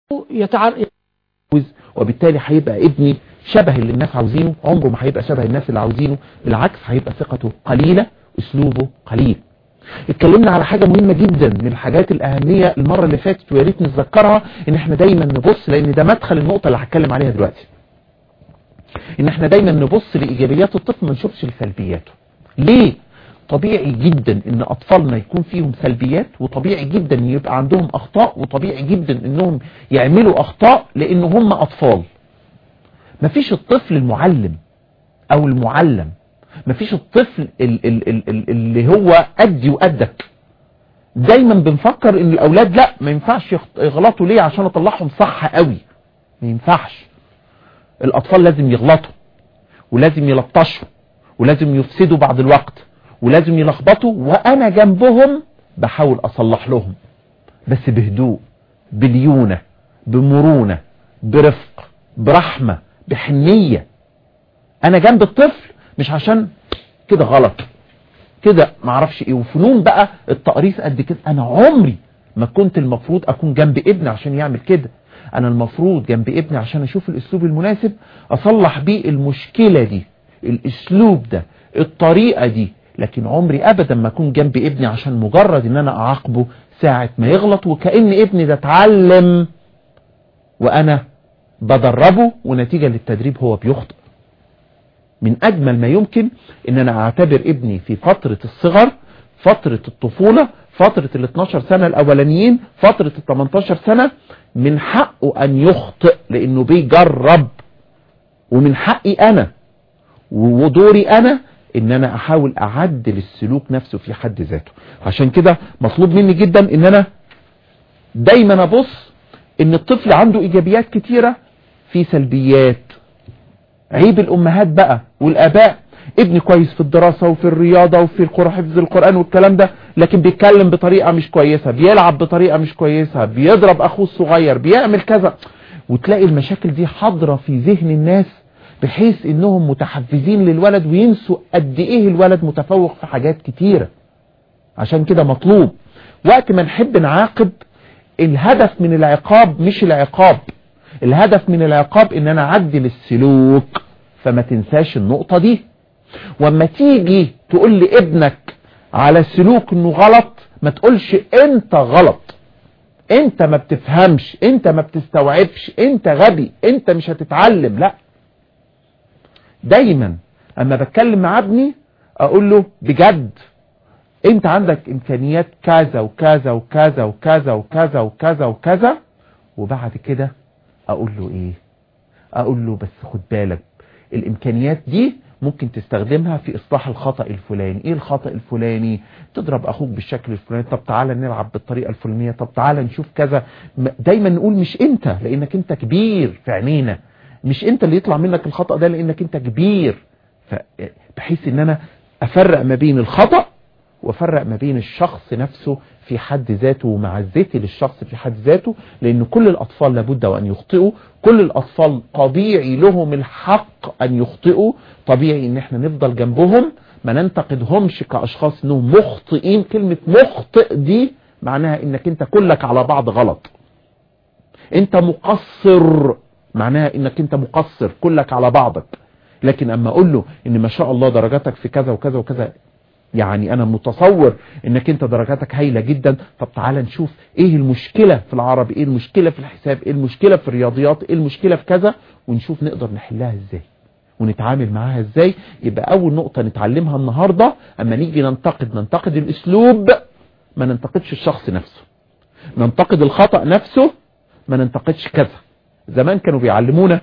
يتعرض وبالتالي هيبقى ابني شبه اللي الناس عاوزينه عمره ما هيبقى شبه الناس اللي عاوزينه بالعكس هيبقى ثقته قليلة اسلوبه قليل اتكلمنا على حاجة مهمة جدا من الحاجات الاهمية المرة اللي فاتت ويا ريت نتذكرها ان احنا دايما نبص لان ده مدخل النقطة اللي هتكلم عليها دلوقتي ان احنا دايما نبص لايجابيات الطفل ما نشوفش لسلبياته ليه طبيعي جدا ان اطفالنا يكون فيهم سلبيات وطبيعي جدا ان يبقى عندهم اخطاء وطبيعي جدا انهم يعملوا اخطاء لان هم اطفال مفيش الطفل المعلم او المعلم مفيش الطفل ال ال ال ال اللي هو ادي وادك دايما بنفكر ان الاولاد لا ما ينفعش يغلطوا ليه عشان اطلعهم صح قوي ما ينفعش الاطفال لازم يغلطوا ولازم يلطشوا ولازم يفسدوا بعض الوقت ولازم يلخبطوا وانا جنبهم بحاول اصلح لهم بس بهدوء بليونة بمرونة برفق برحمة بحنية انا جنب الطفل مش عشان كده غلط كده معرفش ايه وفنون بقى التقريص قد كده انا عمري ما كنت المفروض اكون جنب ابني عشان يعمل كده انا المفروض جنب ابني عشان اشوف الاسلوب المناسب اصلح بيه المشكلة دي الاسلوب ده الطريقة دي لكن عمري ابدا ما اكون جنب ابني عشان مجرد ان انا اعاقبه ساعة ما يغلط وكأن ابني ده اتعلم وانا بدربه ونتيجة للتدريب هو بيخطئ من اجمل ما يمكن ان انا اعتبر ابني في فترة الصغر فترة الطفولة فترة ال 12 سنة الاولانيين فترة ال 18 سنة من حقه ان يخطئ لانه بيجرب ومن حقي انا ودوري انا ان انا احاول اعدل السلوك نفسه في حد ذاته عشان كده مطلوب مني جدا ان انا دايما ابص ان الطفل عنده ايجابيات كتيرة في سلبيات عيب الامهات بقى والاباء ابني كويس في الدراسة وفي الرياضة وفي القرى حفظ القرآن والكلام ده لكن بيتكلم بطريقة مش كويسة بيلعب بطريقة مش كويسة بيضرب اخوه الصغير بيعمل كذا وتلاقي المشاكل دي حاضرة في ذهن الناس بحيث انهم متحفزين للولد وينسوا قد ايه الولد متفوق في حاجات كتيرة عشان كده مطلوب وقت ما نحب نعاقب الهدف من العقاب مش العقاب الهدف من العقاب ان انا اعدل السلوك فما تنساش النقطة دي واما تيجي تقول لابنك على سلوك انه غلط ما تقولش انت غلط انت ما بتفهمش انت ما بتستوعبش انت غبي انت مش هتتعلم لا دايما اما بتكلم مع ابني اقول له بجد انت عندك امكانيات كذا وكذا وكذا وكذا وكذا وكذا وكذا وبعد كده اقول له ايه اقول له بس خد بالك الامكانيات دي ممكن تستخدمها في اصلاح الخطأ الفلاني ايه الخطأ الفلاني تضرب اخوك بالشكل الفلاني طب تعالى نلعب بالطريقة الفلانية طب تعالى نشوف كذا دايما نقول مش انت لانك انت كبير في عينينا مش انت اللي يطلع منك الخطأ ده لانك انت كبير بحيث ان انا افرق ما بين الخطأ وافرق ما بين الشخص نفسه في حد ذاته ومعزتي للشخص في حد ذاته لان كل الاطفال لابد وان يخطئوا كل الاطفال طبيعي لهم الحق ان يخطئوا طبيعي ان احنا نفضل جنبهم ما ننتقدهمش كاشخاص انهم مخطئين كلمة مخطئ دي معناها انك انت كلك على بعض غلط انت مقصر معناها انك انت مقصر كلك على بعضك لكن اما اقول له ان ما شاء الله درجاتك في كذا وكذا وكذا يعني انا متصور انك انت درجاتك هايلة جدا طب تعالى نشوف ايه المشكلة في العربي ايه المشكلة في الحساب ايه المشكلة في الرياضيات ايه المشكلة في كذا ونشوف نقدر نحلها ازاي ونتعامل معاها ازاي يبقى اول نقطة نتعلمها النهاردة اما نيجي ننتقد ننتقد الاسلوب ما ننتقدش الشخص نفسه ننتقد الخطأ نفسه ما ننتقدش كذا زمان كانوا بيعلمونا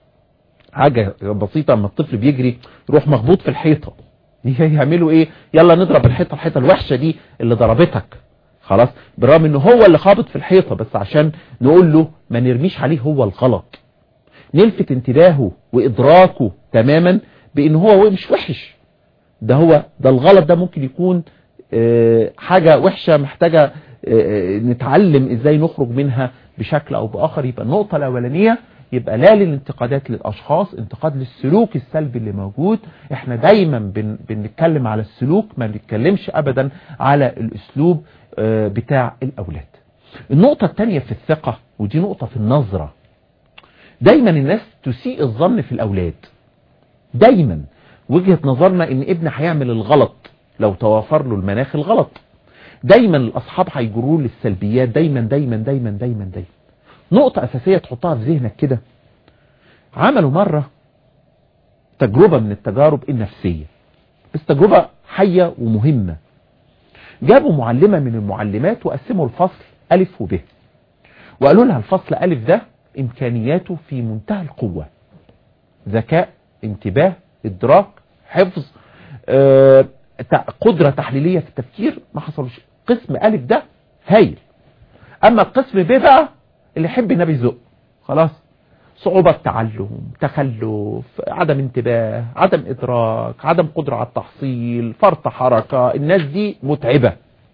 حاجة بسيطة اما الطفل بيجري يروح مخبوط في الحيطة يعملوا ايه يلا نضرب الحيطة الحيطة الوحشة دي اللي ضربتك خلاص بالرغم ان هو اللي خابط في الحيطة بس عشان نقول له ما نرميش عليه هو الغلط نلفت انتباهه وادراكه تماما بان هو مش وحش ده هو ده الغلط ده ممكن يكون اه حاجة وحشة محتاجة اه نتعلم ازاي نخرج منها بشكل او باخر يبقى النقطة الاولانية يبقى لا للانتقادات للاشخاص انتقاد للسلوك السلبي اللي موجود احنا دايما بن بنتكلم على السلوك ما بنتكلمش ابدا على الاسلوب اه بتاع الاولاد النقطة التانية في الثقة ودي نقطة في النظرة دايما الناس تسيء الظن في الأولاد دايما وجهة نظرنا ان ابن هيعمل الغلط لو توافر له المناخ الغلط دايما الاصحاب هيجروا للسلبيات دايما دايما دايما دايما دايما نقطة اساسية تحطها في ذهنك كده عملوا مرة تجربة من التجارب النفسية بس تجربة حية ومهمة جابوا معلمة من المعلمات وقسموا الفصل ألف وب وقالوا لها الفصل ألف ده إمكانياته في منتهى القوة ذكاء انتباه إدراك حفظ آه، قدرة تحليلية في التفكير ما حصلش قسم ألف ده هايل أما القسم ب بقى اللي يحب النبي يزق خلاص صعوبة تعلم تخلف عدم انتباه عدم إدراك عدم قدرة على التحصيل فرط حركة الناس دي متعبة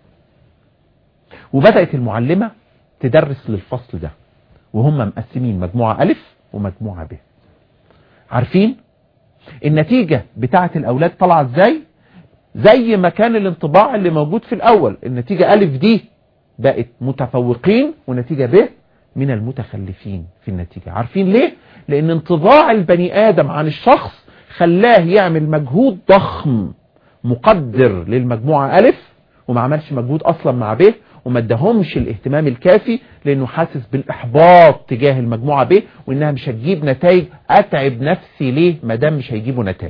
وبدأت المعلمة تدرس للفصل ده وهم مقسمين مجموعة ألف ومجموعة ب عارفين النتيجة بتاعة الأولاد طلع ازاي زي ما كان الانطباع اللي موجود في الأول النتيجة ألف دي بقت متفوقين ونتيجة ب من المتخلفين في النتيجة عارفين ليه لأن انطباع البني آدم عن الشخص خلاه يعمل مجهود ضخم مقدر للمجموعة ألف وما عملش مجهود أصلا مع ب وما ادهمش الاهتمام الكافي لانه حاسس بالاحباط تجاه المجموعة ب وانها مش هتجيب نتائج اتعب نفسي ليه ما دام مش هيجيبوا نتائج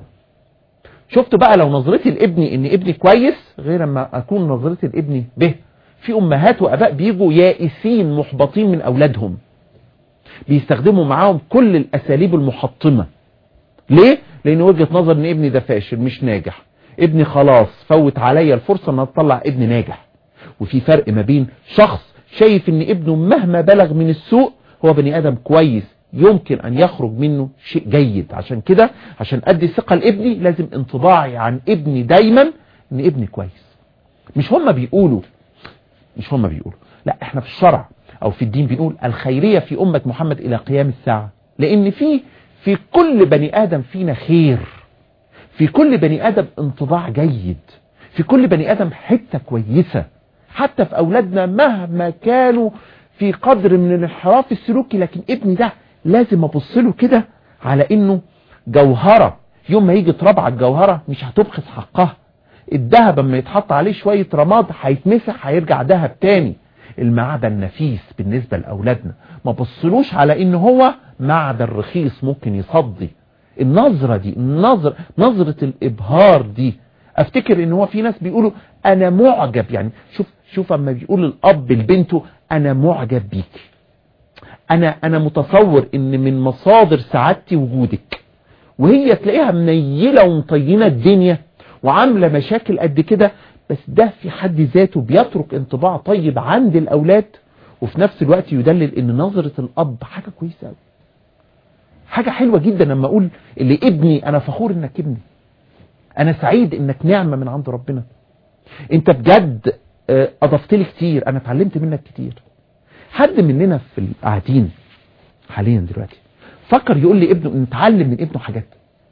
شفت بقى لو نظرتي لابني ان ابني كويس غير اما اكون نظرتي لابني ب في امهات واباء بيجوا يائسين محبطين من اولادهم بيستخدموا معاهم كل الاساليب المحطمة ليه لان وجهة نظر ان ابني ده فاشل مش ناجح ابني خلاص فوت عليا الفرصة ان اطلع ابني ناجح وفي فرق ما بين شخص شايف ان ابنه مهما بلغ من السوء هو بني ادم كويس يمكن ان يخرج منه شيء جيد عشان كده عشان ادي ثقة لابني لازم انطباعي عن ابني دايما ان ابني كويس مش هم بيقولوا مش هم بيقولوا لا احنا في الشرع او في الدين بنقول الخيرية في امة محمد الى قيام الساعة لان في في كل بني ادم فينا خير في كل بني ادم انطباع جيد في كل بني ادم حتة كويسة حتى في أولادنا مهما كانوا في قدر من الانحراف السلوكي لكن ابني ده لازم أبص له كده على إنه جوهرة يوم ما يجي تربع الجوهرة مش هتبخس حقها الذهب اما يتحط عليه شوية رماد هيتمسح هيرجع ذهب تاني المعدن نفيس بالنسبة لأولادنا ما بصلوش على إن هو معدن رخيص ممكن يصدي النظرة دي النظر نظرة الإبهار دي افتكر ان هو في ناس بيقولوا انا معجب يعني شوف شوف اما بيقول الاب لبنته انا معجب بيك انا انا متصور ان من مصادر سعادتي وجودك وهي تلاقيها منيلة ومطينة الدنيا وعاملة مشاكل قد كده بس ده في حد ذاته بيترك انطباع طيب عند الاولاد وفي نفس الوقت يدلل ان نظرة الاب حاجة كويسة قوي حاجة حلوة جدا لما اقول اللي ابني انا فخور انك ابني انا سعيد انك نعمة من عند ربنا انت بجد اضفت لي كتير انا اتعلمت منك كتير حد مننا في القاعدين حاليا دلوقتي فكر يقول لي ابنه نتعلم من ابنه حاجات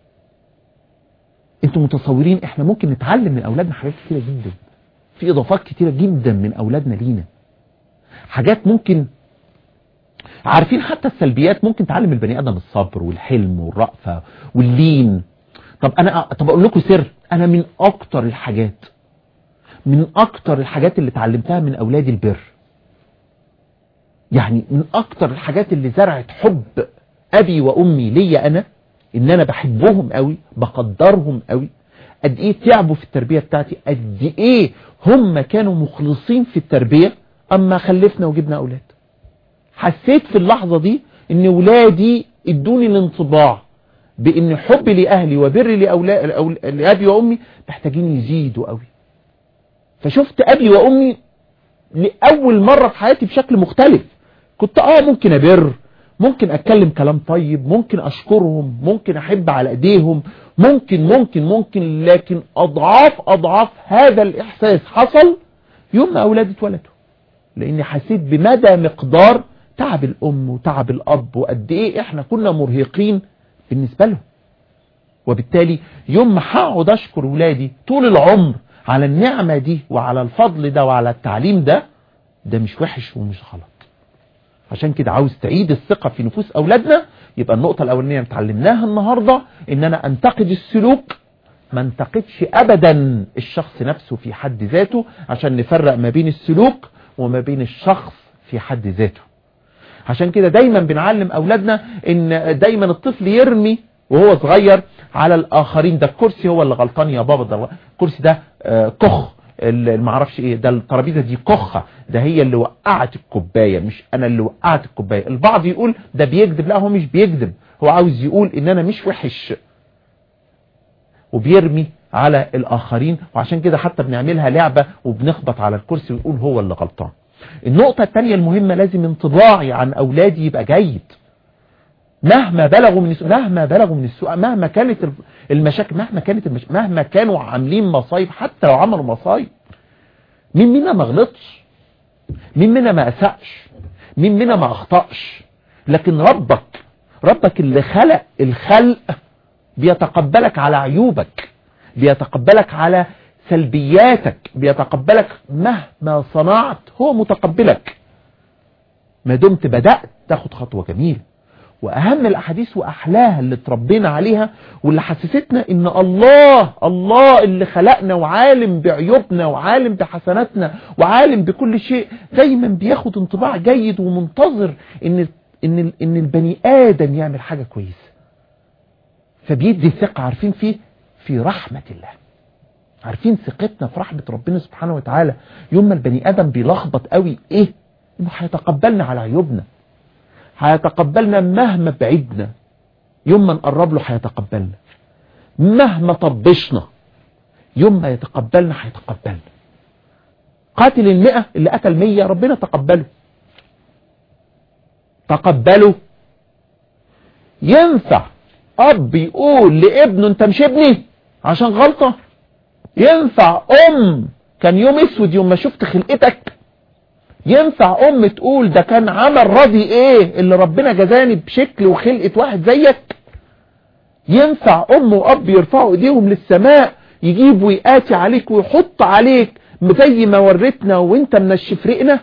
انتوا متصورين احنا ممكن نتعلم من اولادنا حاجات كتيرة جدا في اضافات كتيرة جدا من اولادنا لينا حاجات ممكن عارفين حتى السلبيات ممكن تعلم البني ادم الصبر والحلم والرأفة واللين طب انا طب اقول لكم سر انا من اكتر الحاجات من اكتر الحاجات اللي اتعلمتها من اولادي البر يعني من اكتر الحاجات اللي زرعت حب ابي وامي ليا انا ان انا بحبهم قوي بقدرهم قوي قد ايه تعبوا في التربية بتاعتي قد ايه هم كانوا مخلصين في التربية اما خلفنا وجبنا اولاد حسيت في اللحظة دي ان ولادي ادوني الانطباع بان حبي لاهلي وبري لابي وامي محتاجين يزيدوا قوي فشفت ابي وامي لاول مرة في حياتي بشكل مختلف كنت اه ممكن ابر ممكن اتكلم كلام طيب ممكن اشكرهم ممكن احب على ايديهم ممكن ممكن ممكن لكن اضعاف اضعاف هذا الاحساس حصل يوم ما اولادي اتولدوا لاني حسيت بمدى مقدار تعب الام وتعب الاب وقد ايه احنا كنا مرهقين بالنسبة لهم وبالتالي يوم ما هقعد اشكر ولادي طول العمر على النعمة دي وعلى الفضل ده وعلى التعليم ده ده مش وحش ومش غلط عشان كده عاوز تعيد الثقة في نفوس أولادنا يبقى النقطة الأولانية اتعلمناها النهاردة إن أنا أنتقد السلوك ما انتقدش أبدا الشخص نفسه في حد ذاته عشان نفرق ما بين السلوك وما بين الشخص في حد ذاته عشان كده دايما بنعلم أولادنا إن دايما الطفل يرمي وهو صغير على الآخرين ده الكرسي هو اللي غلطان يا بابا ده الكرسي ده آه، كخ اللي معرفش ايه ده الترابيزه دي كخه ده هي اللي وقعت الكوبايه مش انا اللي وقعت الكوبايه البعض يقول ده بيكذب لا هو مش بيكذب هو عاوز يقول ان انا مش وحش وبيرمي على الاخرين وعشان كده حتى بنعملها لعبه وبنخبط على الكرسي ويقول هو اللي غلطان النقطه الثانيه المهمه لازم انطباعي عن اولادي يبقى جيد مهما بلغوا من السوء مهما بلغوا من السوء مهما كانت المشاكل مهما كانت المشاكل مهما كانوا عاملين مصايب حتى لو عملوا مصايب مين منا ما غلطش مين منا ما اسأش مين منا ما اخطأش لكن ربك ربك اللي خلق الخلق بيتقبلك على عيوبك بيتقبلك على سلبياتك بيتقبلك مهما صنعت هو متقبلك ما دمت بدأت تاخد خطوة جميلة واهم الاحاديث واحلاها اللي تربينا عليها واللي حسستنا ان الله الله اللي خلقنا وعالم بعيوبنا وعالم بحسناتنا وعالم بكل شيء دايما بياخد انطباع جيد ومنتظر ان ان ان البني ادم يعمل حاجة كويسة فبيدي ثقة عارفين فيه في رحمة الله عارفين ثقتنا في رحمة ربنا سبحانه وتعالى يوم ما البني ادم بيلخبط قوي ايه انه هيتقبلنا على عيوبنا هيتقبلنا مهما بعدنا يوم ما نقرب له هيتقبلنا مهما طبشنا يوم ما يتقبلنا هيتقبلنا قاتل المئة اللي قتل مية ربنا تقبله تقبله ينفع اب يقول لابنه انت مش ابني عشان غلطة ينفع ام كان يوم اسود يوم ما شفت خلقتك ينفع ام تقول ده كان عمل راضي ايه اللي ربنا جزاني بشكل وخلقة واحد زيك ينفع ام واب يرفعوا ايديهم للسماء يجيب ويقاتي عليك ويحط عليك زي ما ورتنا وانت من الشفرقنا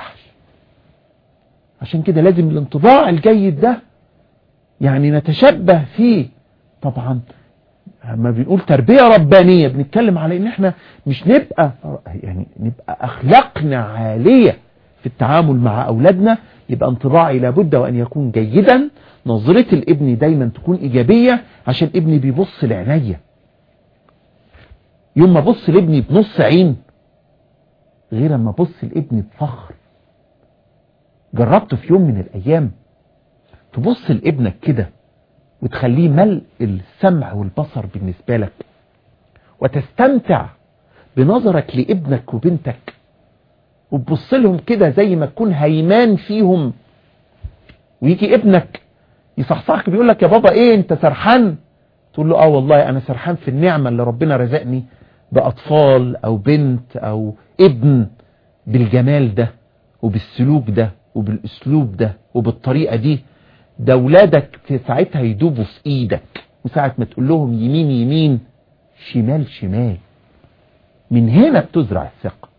عشان كده لازم الانطباع الجيد ده يعني نتشبه فيه طبعا ما بنقول تربية ربانية بنتكلم على ان احنا مش نبقى يعني نبقى اخلاقنا عالية في التعامل مع اولادنا يبقى انطباعي لابد وان يكون جيدا نظرة الابن دايما تكون ايجابية عشان ابني بيبص لعينيا يوم ما بص لابني بنص عين غير اما بص لابني بفخر جربت في يوم من الايام تبص لابنك كده وتخليه ملء السمع والبصر بالنسبة لك وتستمتع بنظرك لابنك وبنتك وتبص لهم كده زي ما تكون هيمان فيهم ويجي ابنك يصحصحك بيقول لك يا بابا ايه انت سرحان تقول له اه والله انا سرحان في النعمة اللي ربنا رزقني باطفال او بنت او ابن بالجمال ده وبالسلوك ده وبالاسلوب ده وبالطريقة دي ده ولادك في ساعتها يدوبوا في ايدك وساعة ما تقول لهم يمين يمين شمال شمال من هنا بتزرع الثقة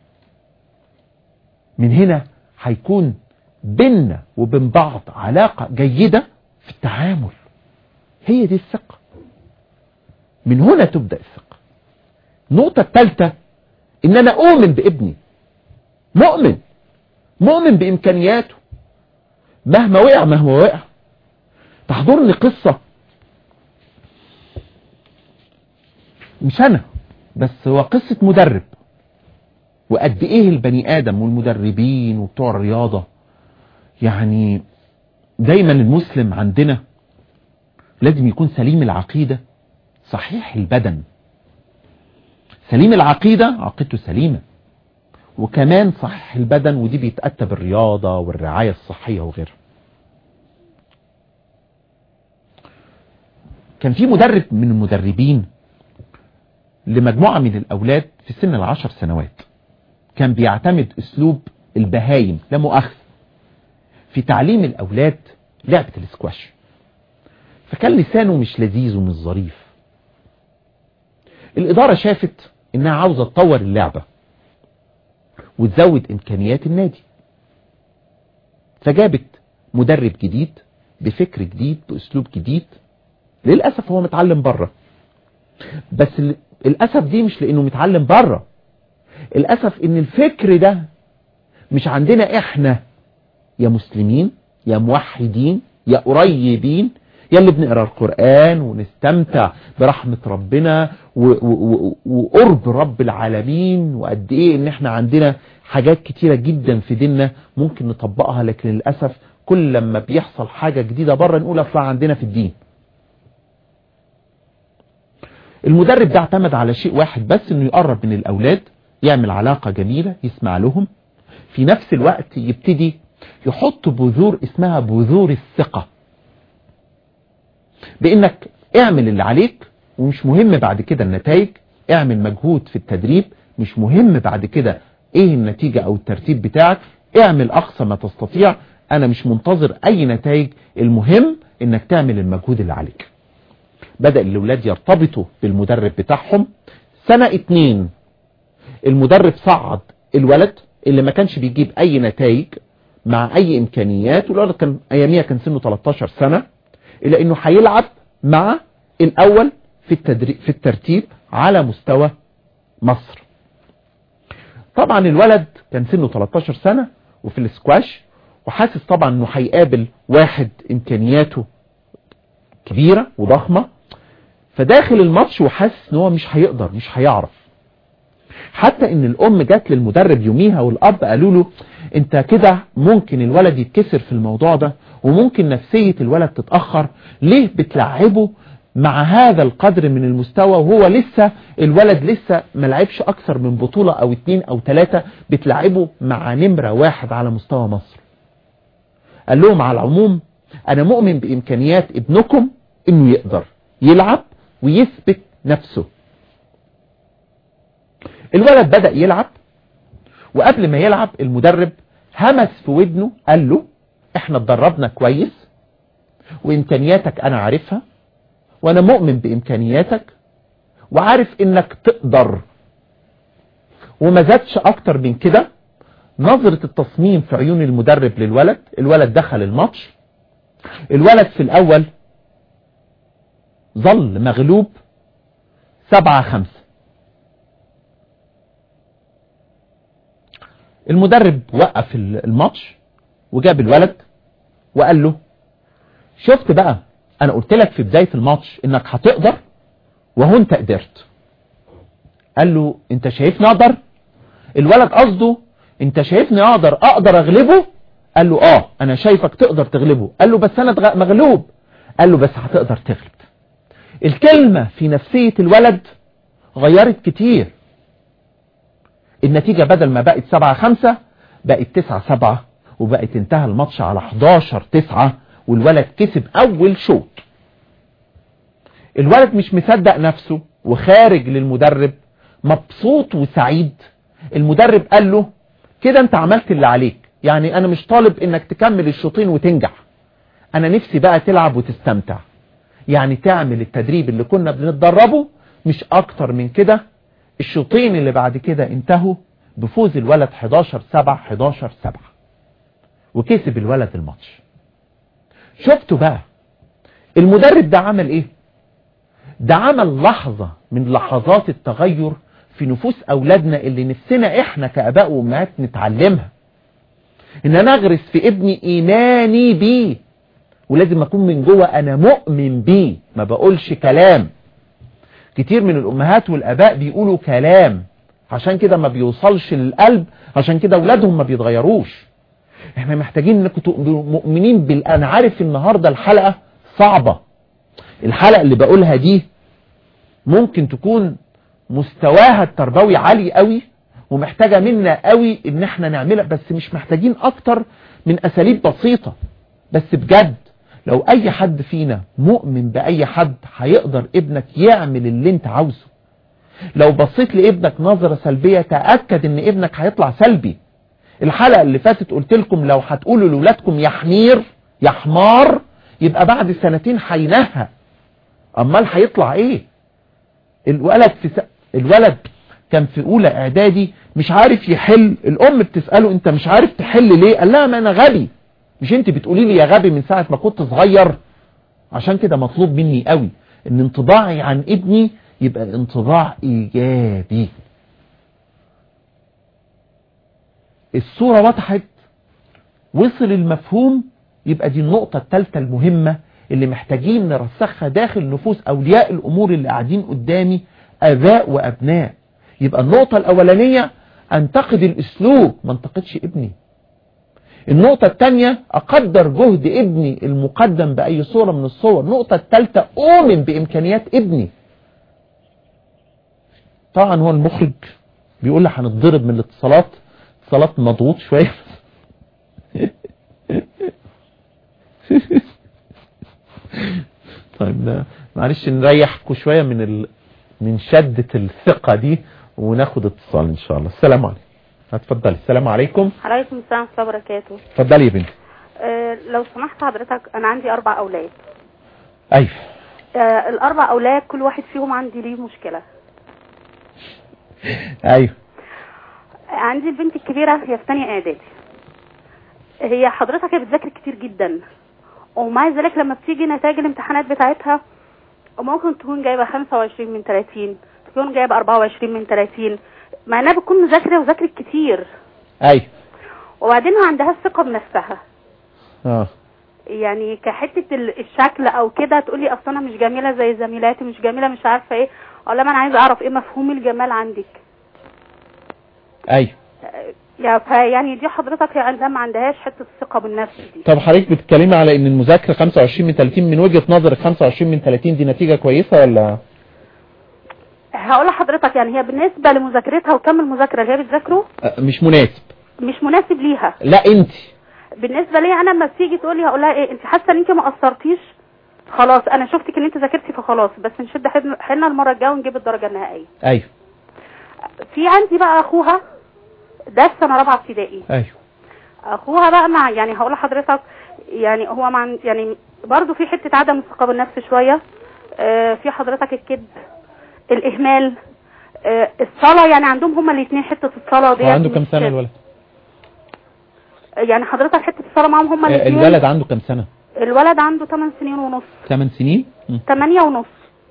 من هنا هيكون بيننا وبين بعض علاقة جيدة في التعامل هي دي الثقة من هنا تبدأ الثقة النقطة الثالثة ان انا اؤمن بابني مؤمن مؤمن بامكانياته مهما وقع مهما وقع تحضرني قصة مش انا بس هو قصة مدرب وقد ايه البني ادم والمدربين وبتوع الرياضة يعني دايما المسلم عندنا لازم يكون سليم العقيدة صحيح البدن سليم العقيدة عقيدته سليمة وكمان صحيح البدن ودي بيتأتى بالرياضة والرعاية الصحية وغيرها كان في مدرب من المدربين لمجموعة من الأولاد في سن العشر سنوات كان بيعتمد أسلوب البهايم لا مؤاخذة في تعليم الأولاد لعبة الاسكواش فكان لسانه مش لذيذ ومش ظريف الإدارة شافت إنها عاوزة تطور اللعبة وتزود امكانيات النادي فجابت مدرب جديد بفكر جديد باسلوب جديد للأسف هو متعلم بره بس الأسف دي مش لأنه متعلم بره الأسف ان الفكر ده مش عندنا احنا يا مسلمين يا موحدين يا قريبين يا اللي بنقرأ القرآن ونستمتع برحمة ربنا وقرب رب العالمين وقد ايه ان احنا عندنا حاجات كتيرة جدا في ديننا ممكن نطبقها لكن للأسف كل لما بيحصل حاجة جديدة بره نقول اطلع عندنا في الدين المدرب ده اعتمد على شيء واحد بس انه يقرب من الاولاد يعمل علاقة جميلة يسمع لهم في نفس الوقت يبتدي يحط بذور اسمها بذور الثقة بانك اعمل اللي عليك ومش مهم بعد كده النتائج اعمل مجهود في التدريب مش مهم بعد كده ايه النتيجة او الترتيب بتاعك اعمل اقصى ما تستطيع انا مش منتظر اي نتائج المهم انك تعمل المجهود اللي عليك بدأ الاولاد يرتبطوا بالمدرب بتاعهم سنة اتنين المدرب صعد الولد اللي ما كانش بيجيب اي نتائج مع اي امكانيات والولد كان اياميها كان سنه 13 سنة الى انه هيلعب مع الاول في التدريب في الترتيب على مستوى مصر طبعا الولد كان سنه 13 سنة وفي السكواش وحاسس طبعا انه هيقابل واحد امكانياته كبيرة وضخمة فداخل الماتش وحاسس ان هو مش هيقدر مش هيعرف حتى ان الام جات للمدرب يوميها والاب قالوا له انت كده ممكن الولد يتكسر في الموضوع ده وممكن نفسية الولد تتأخر ليه بتلعبه مع هذا القدر من المستوى وهو لسه الولد لسه ملعبش اكثر من بطولة او اتنين او تلاتة بتلعبه مع نمرة واحد على مستوى مصر قال لهم على العموم انا مؤمن بامكانيات ابنكم انه يقدر يلعب ويثبت نفسه الولد بدأ يلعب وقبل ما يلعب المدرب همس في ودنه قال له احنا اتدربنا كويس وامكانياتك انا عارفها وانا مؤمن بامكانياتك وعارف انك تقدر وما زادش اكتر من كده نظرة التصميم في عيون المدرب للولد الولد دخل الماتش الولد في الاول ظل مغلوب سبعة خمسة المدرب وقف الماتش وجاب الولد وقال له شفت بقى انا قلت لك في بداية الماتش انك هتقدر وهو انت قدرت قال له انت شايفني اقدر الولد قصده انت شايفني اقدر اقدر اغلبه قال له اه انا شايفك تقدر تغلبه قال له بس انا مغلوب قال له بس هتقدر تغلب الكلمة في نفسية الولد غيرت كتير النتيجة بدل ما بقت سبعة خمسة بقت تسعة سبعة وبقت انتهى الماتش على 11 تسعة والولد كسب اول شوط الولد مش مصدق نفسه وخارج للمدرب مبسوط وسعيد المدرب قال له كده انت عملت اللي عليك يعني انا مش طالب انك تكمل الشوطين وتنجح انا نفسي بقى تلعب وتستمتع يعني تعمل التدريب اللي كنا بنتدربه مش اكتر من كده الشوطين اللي بعد كده انتهوا بفوز الولد 11 7 11 7 وكسب الولد الماتش شفتوا بقى المدرب ده عمل ايه ده عمل لحظة من لحظات التغير في نفوس اولادنا اللي نفسنا احنا كاباء وامهات نتعلمها ان انا اغرس في ابني ايماني بيه ولازم اكون من جوه انا مؤمن بيه ما بقولش كلام كتير من الامهات والاباء بيقولوا كلام عشان كده ما بيوصلش للقلب عشان كده اولادهم ما بيتغيروش احنا محتاجين انكم تبقوا مؤمنين بال انا عارف النهارده الحلقه صعبه الحلقه اللي بقولها دي ممكن تكون مستواها التربوي عالي قوي ومحتاجه منا قوي ان احنا نعملها بس مش محتاجين اكتر من اساليب بسيطه بس بجد لو اي حد فينا مؤمن باي حد هيقدر ابنك يعمل اللي انت عاوزه لو بصيت لابنك نظرة سلبية تأكد ان ابنك هيطلع سلبي الحلقة اللي فاتت قلت لكم لو هتقولوا لولادكم يا حمير يا حمار يبقى بعد سنتين هينهى امال هيطلع ايه الولد في س... الولد كان في اولى اعدادي مش عارف يحل الام بتسأله انت مش عارف تحل ليه قال لها ما انا غبي مش انت بتقولي لي يا غبي من ساعة ما كنت صغير عشان كده مطلوب مني قوي ان انطباعي عن ابني يبقى انطباع ايجابي الصورة وضحت وصل المفهوم يبقى دي النقطة الثالثة المهمة اللي محتاجين نرسخها داخل نفوس أولياء الأمور اللي قاعدين قدامي أباء وأبناء يبقى النقطة الأولانية أنتقد الأسلوب ما انتقدش ابني النقطة الثانية أقدر جهد ابني المقدم بأي صورة من الصور النقطة الثالثة أؤمن بإمكانيات ابني طبعا هو المخرج بيقول لي هنتضرب من الاتصالات اتصالات مضغوط شوية طيب معلش نريحكم شوية من ال... من شدة الثقة دي وناخد اتصال ان شاء الله السلام عليكم اتفضلي السلام عليكم عليكم السلام ورحمة الله وبركاته اتفضلي يا بنتي أه لو سمحت حضرتك انا عندي اربع اولاد ايوه أه الاربع اولاد كل واحد فيهم عندي ليه مشكلة ايوه عندي البنت الكبيرة هي في ثانيه اعدادي هي حضرتك هي بتذاكر كتير جدا ومع ذلك لما بتيجي نتائج الامتحانات بتاعتها ممكن تكون جايبة 25 من 30 تكون جايبة 24 من 30 مع انها بتكون مذاكرة وذاكرت كتير ايوه وبعدين عندها الثقة بنفسها اه يعني كحتة ال- الشكل او كده تقولي اصل انا مش جميلة زي زميلاتي مش جميلة مش عارفة ايه اقول لها ما انا عايزة اعرف ايه مفهوم الجمال عندك ايوه يعني ف- يعني دي حضرتك هي عندها ما عندهاش حتة الثقة بالنفس دي طب حضرتك بتتكلمي على ان المذاكره 25 من 30 من وجهه نظرك 25 من 30 دي نتيجه كويسه ولا هقول لحضرتك يعني هي بالنسبة لمذاكرتها وكم المذاكرة اللي هي بتذاكره أه، مش مناسب مش مناسب ليها لا انت بالنسبة لي انا لما بتيجي تقول لي هقول لها ايه انت حاسة ان انت ما قصرتيش خلاص انا شفتك ان انت ذاكرتي فخلاص بس نشد حيلنا- حيلنا المرة الجاية ونجيب الدرجة النهائية ايوه في عندي بقى اخوها ده في سنة رابعة ابتدائي ايوه اخوها بقى مع يعني هقول لحضرتك يعني هو مع يعني برضو في حتة عدم الثقة بالنفس شوية آه، في حضرتك الكذب الاهمال آه، الصلاة يعني عندهم هما الاثنين حتة الصلاة دي هو عنده كام سنه الولد يعني حضرتك حتة الصلاة معاهم هما أه، الاثنين الولد عنده كام سنه الولد عنده 8 سنين ونص 8 سنين مم. 8 ونص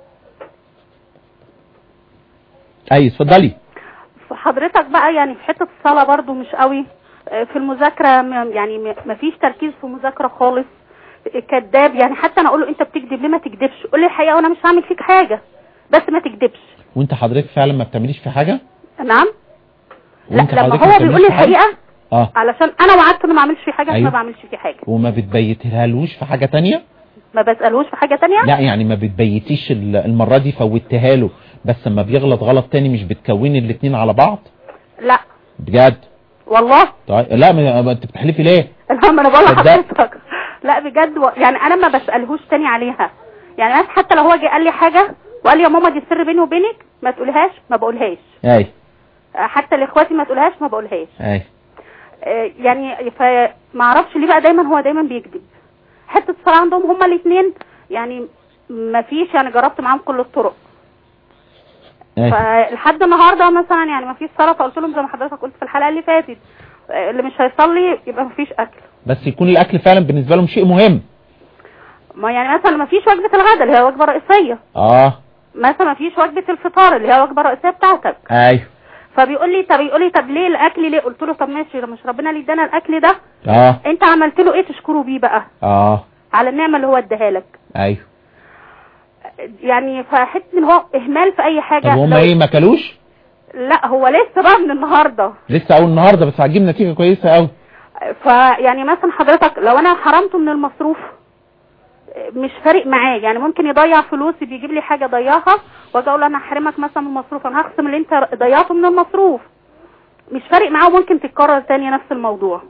ايوه اتفضلي فحضرتك بقى يعني في حتة الصلاة برضو مش قوي آه، في المذاكرة م- يعني م- مفيش تركيز في المذاكرة خالص كذاب يعني حتى انا اقول له انت بتكذب ليه ما تكذبش قول لي الحقيقة وانا مش هعمل فيك حاجة بس ما تكذبش وانت حضرتك فعلا ما بتعمليش في حاجه نعم لا وانت لما حضرتك ما هو بتعمليش بيقول لي في حاجة؟ الحقيقة اه علشان انا وعدت انه ما اعملش فيه حاجة أيوه. ما بعملش فيه حاجة وما بتبيتهالوش في حاجه تانية ما بسألهوش في حاجة تانية لا يعني ما بتبيتيش ال- المره دي فوتها له بس لما بيغلط غلط تاني مش بتكوني الاتنين على بعض لا بجد والله طيب لا ما ما انت بتحلفي ليه لا ما انا بقول صدق. لحضرتك لا بجد و... يعني انا ما بسالهوش تاني عليها يعني ناس حتى لو هو جه قال لي حاجه وقال لي يا ماما دي السر بيني وبينك ما تقولهاش ما بقولهاش اي آه، حتى لاخواتي ما تقولهاش ما بقولهاش اي آه، يعني فما اعرفش ليه بقى دايما هو دايما بيكذب حته الصلاه عندهم هما الاثنين يعني ما فيش يعني جربت معاهم كل الطرق اي فلحد النهارده مثلا يعني ما فيش صلاه فقلت لهم زي ما حضرتك قلت في الحلقه اللي فاتت آه، اللي مش هيصلي يبقى ما فيش اكل بس يكون الاكل فعلا بالنسبه لهم شيء مهم ما يعني مثلا ما فيش وجبه الغداء اللي هي وجبه رئيسيه اه مثلا ما فيش وجبه الفطار اللي هي وجبه رئيسيه بتاعتك ايوه فبيقول لي طب يقول لي طب ليه الاكل ليه قلت له طب ماشي مش ربنا اللي ادانا الاكل ده اه انت عملت له ايه تشكره بيه بقى اه على النعمه اللي هو اداها لك ايوه يعني فحته ان هو اهمال في اي حاجه طب هم لو- ايه ما كلوش لا هو لسه بقى من النهارده لسه اول النهارده بس هتجيب نتيجه كويسه قوي فيعني مثلا حضرتك لو انا حرمته من المصروف مش فارق معاه يعني ممكن يضيع فلوسي بيجيب لي حاجه ضيعها واجي اقول له انا هحرمك مثلا من المصروف انا هخصم اللي انت ضيعته من المصروف مش فارق معاه وممكن تتكرر تاني نفس الموضوع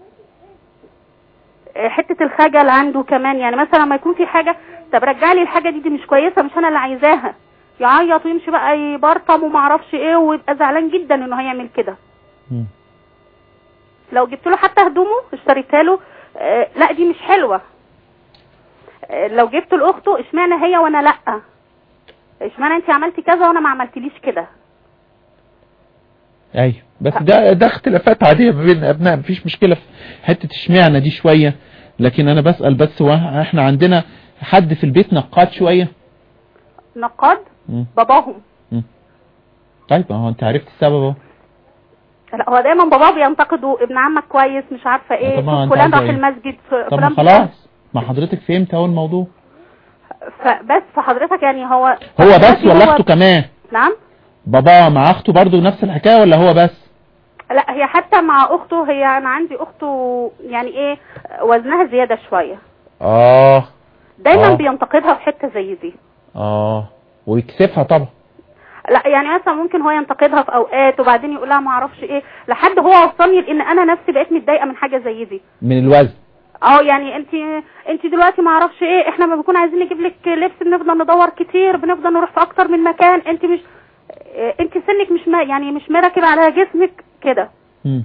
حته الخجل عنده كمان يعني مثلا لما يكون في حاجه طب رجع لي الحاجه دي دي مش كويسه مش انا اللي عايزاها يعيط ويمشي بقى يبرطم وما اعرفش ايه ويبقى زعلان جدا انه هيعمل كده مم. لو جبت له حتى هدومه اشتريتها له آه لا دي مش حلوه آه لو جبت لاخته اشمعنى هي وانا لا اشمعنى انت عملتي كذا وانا ما عملتليش كده ايوه بس ده ده اختلافات عادية ما بين الابناء مفيش مشكلة في حتة اشمعنى دي شوية لكن انا بسأل بس هو احنا عندنا حد في البيت نقاد شوية نقاد مم. باباهم طيب ما هو انت عرفت السبب اهو لا هو دايما باباه بينتقده ابن عمك كويس مش عارفه ايه طب ما شوف أنت فلان عايزة راح إيه؟ المسجد ف- طب ما فلان خلاص ما حضرتك فهمت اهو الموضوع فبس فحضرتك يعني هو هو بس دلوقتي ولا هو- اخته كمان نعم بابا مع اخته برضو نفس الحكاية ولا هو بس لا هي حتى مع اخته هي انا عندي اخته يعني ايه وزنها زياده شويه اه دايما آه. بينتقدها في حته زي دي اه ويكسفها طبعا لا يعني مثلا ممكن هو ينتقدها في اوقات وبعدين يقول لها ما اعرفش ايه لحد هو وصلني لان انا نفسي بقيت متضايقه من حاجه زي دي من الوزن اه يعني انت انت دلوقتي ما اعرفش ايه احنا ما بنكون عايزين نجيب لك لبس بنفضل ندور كتير بنفضل نروح في اكتر من مكان انت مش اه، انت سنك مش ما يعني مش مركب على جسمك كده مم.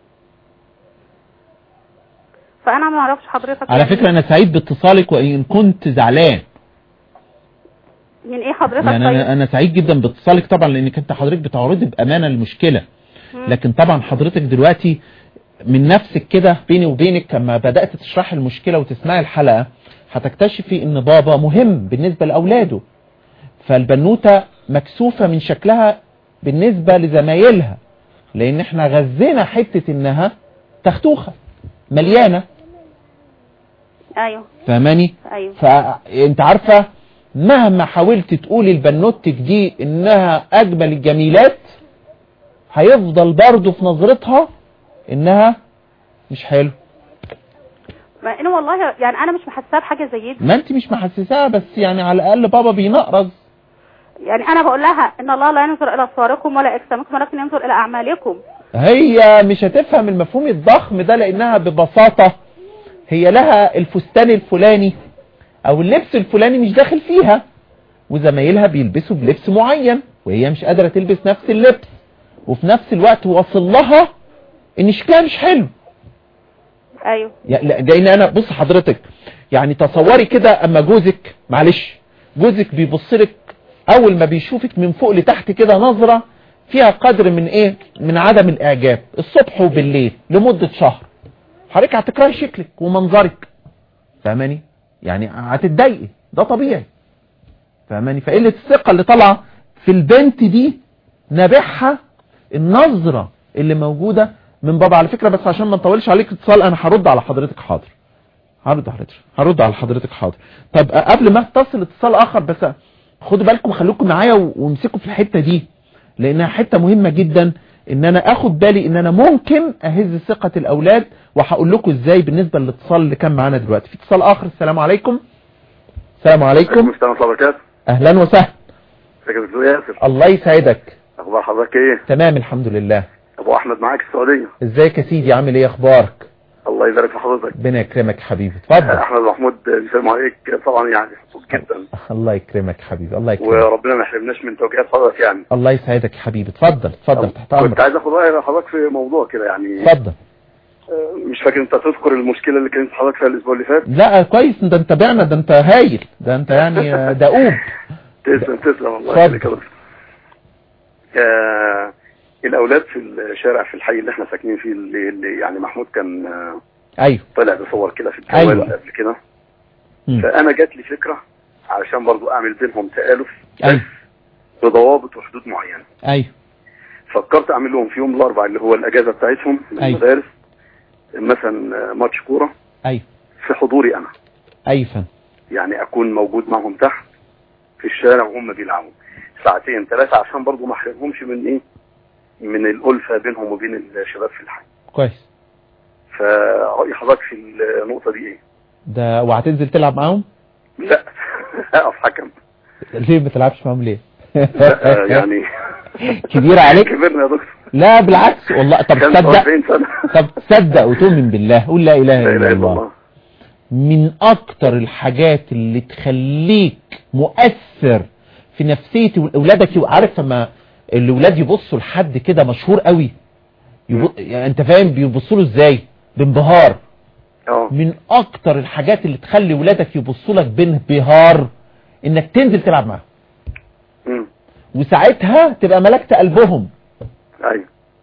فانا ما اعرفش حضرتك على يعني فكرة انا سعيد باتصالك وان كنت زعلان من ايه حضرتك يعني طيب انا انا سعيد جدا باتصالك طبعا لانك انت حضرتك بتعرضي بامانه المشكله مم. لكن طبعا حضرتك دلوقتي من نفسك كده بيني وبينك لما بدات تشرحي المشكله وتسمعي الحلقه هتكتشفي ان بابا مهم بالنسبه لاولاده فالبنوته مكسوفه من شكلها بالنسبه لزمايلها لان احنا غذينا حته انها تختوخه مليانه ايوه فاهماني ايوه فانت عارفة مهما حاولت تقولي لبنوتك دي انها اجمل الجميلات هيفضل برضه في نظرتها انها مش حلو مع انه والله يعني انا مش محساه بحاجه زي دي ما انت مش محسساها بس يعني على الاقل بابا بينقرز يعني انا بقول لها ان الله لا ينظر الى صوركم ولا اجسامكم ولكن ينظر الى اعمالكم هي مش هتفهم المفهوم الضخم ده لانها ببساطة هي لها الفستان الفلاني او اللبس الفلاني مش داخل فيها وزمايلها بيلبسوا بلبس معين وهي مش قادرة تلبس نفس اللبس وفي نفس الوقت وصل لها ان شكلها مش حلو ايوه يعني لا لان انا بص حضرتك يعني تصوري كده اما جوزك معلش جوزك بيبص لك اول ما بيشوفك من فوق لتحت كده نظرة فيها قدر من ايه من عدم الاعجاب الصبح وبالليل لمدة شهر حضرتك هتكرهي شكلك ومنظرك فاهماني يعني هتتضايقي ده طبيعي فاهماني فقلة الثقة اللي طالعة في البنت دي نابعها النظرة اللي موجودة من بابا على فكرة بس عشان ما نطولش عليك اتصال انا هرد على حضرتك حاضر هرد على حضرتك هرد على حضرتك حاضر طب قبل ما اتصل اتصال اخر بس خدوا بالكم خليكم معايا و- وامسكوا في الحتة دي لانها حتة مهمة جدا ان انا اخد بالي ان انا ممكن اهز ثقة الاولاد وهقول لكم ازاي بالنسبة للاتصال اللي كان معانا دلوقتي في اتصال اخر السلام عليكم السلام عليكم السلام ورحمة الله وبركاته اهلا وسهلا ازيك يا دكتور ياسر الله يسعدك اخبار حضرتك ايه تمام الحمد لله ابو احمد معاك السعوديه ازيك يا سيدي عامل ايه اخبارك الله يبارك في حضرتك ربنا يكرمك يا حبيبي اتفضل احمد محمود بيسلم عليك طبعا يعني مبسوط جدا الله يكرمك يا حبيبي الله يكرمك وربنا ما يحرمناش من توجيهات حضرتك يعني الله يسعدك يا حبيبي اتفضل اتفضل تحت كنت امرك عايز اخد راي حضرتك في موضوع كده يعني اتفضل آه، مش فاكر انت تذكر المشكله اللي كانت حضرتك فيها الاسبوع اللي فات لا كويس ده انت بعنا ده انت هايل ده انت يعني آه، دؤوب تسلم تسلم الله اتفضل. يخليك يا دكتور آه، الاولاد في الشارع في الحي اللي احنا ساكنين فيه اللي, اللي يعني محمود كان آه، ايوه طلع بصور كده في الجوال أيوة. قبل كده مم. فانا جات لي فكره علشان برضو اعمل بينهم تآلف ايوه بضوابط وحدود معينه ايوه فكرت اعمل لهم في يوم الاربعاء اللي هو الاجازه بتاعتهم من أيوة. المدارس مثلا آه، ماتش كوره ايوه في حضوري انا ايوه فندم يعني اكون موجود معهم تحت في الشارع وهم بيلعبوا ساعتين ثلاثه عشان برضو ما احرمهمش من ايه من الالفه بينهم وبين الشباب في الحي كويس فرأي حضرتك في النقطه دي ايه ده وهتنزل تلعب معاهم لا اقف حكم ليه ما تلعبش معاهم ليه لا، يعني كبير عليك كبرنا يا دكتور لا بالعكس والله طب تصدق 45 سنه طب تصدق وتؤمن بالله قول لا اله لا الا اله الا الله الله من اكتر الحاجات اللي تخليك مؤثر في نفسية اولادك عارف لما الاولاد يبصوا لحد كده مشهور قوي يب... يعني انت فاهم بيبصوا له ازاي بانبهار اه من اكتر الحاجات اللي تخلي ولادك يبصوا لك بانبهار انك تنزل تلعب معاهم مم. وساعتها تبقى ملكت قلبهم ايوه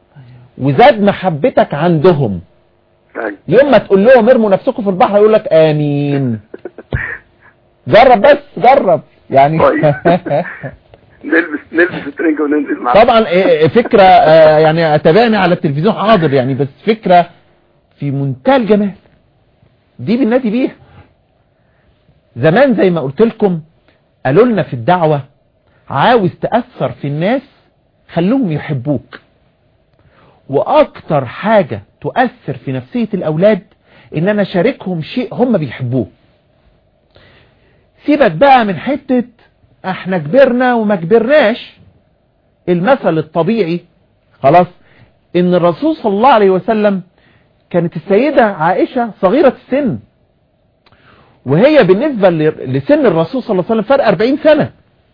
وزاد محبتك عندهم أيوة. يوم ما تقول لهم ارموا نفسكم في البحر يقول لك امين جرب بس جرب يعني طيب. نلبس نلبس الترنجة وننزل معاه طبعا إيه، فكرة آه، يعني اتابعني على التلفزيون حاضر يعني بس فكرة في منتهى الجمال دي بالنادي بيها زمان زي ما قلت لكم قالوا لنا في الدعوة عاوز تأثر في الناس خلوهم يحبوك واكتر حاجة تؤثر في نفسية الاولاد ان انا شاركهم شيء هم بيحبوه سيبك بقى من حتة احنا كبرنا وما كبرناش المثل الطبيعي خلاص ان الرسول صلى الله عليه وسلم كانت السيدة عائشة صغيرة السن وهي بالنسبة ل- لسن الرسول صلى الله عليه وسلم فرق 40 سنة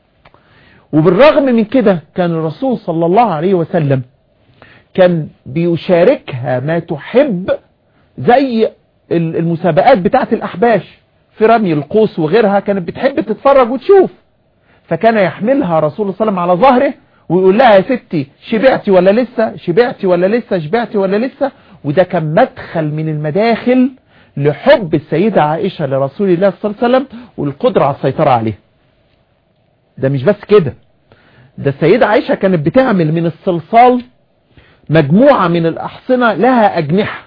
وبالرغم من كده كان الرسول صلى الله عليه وسلم كان بيشاركها ما تحب زي ال- المسابقات بتاعت الأحباش في رمي القوس وغيرها كانت بتحب تتفرج وتشوف فكان يحملها رسول الله صلى الله عليه وسلم على ظهره ويقول لها يا ستي شبعتي ولا لسه شبعتي ولا لسه شبعتي ولا لسه وده كان مدخل من المداخل لحب السيدة عائشة لرسول الله صلى الله عليه وسلم والقدرة على السيطرة عليه ده مش بس كده ده السيدة عائشة كانت بتعمل من الصلصال مجموعة من الأحصنة لها أجنحة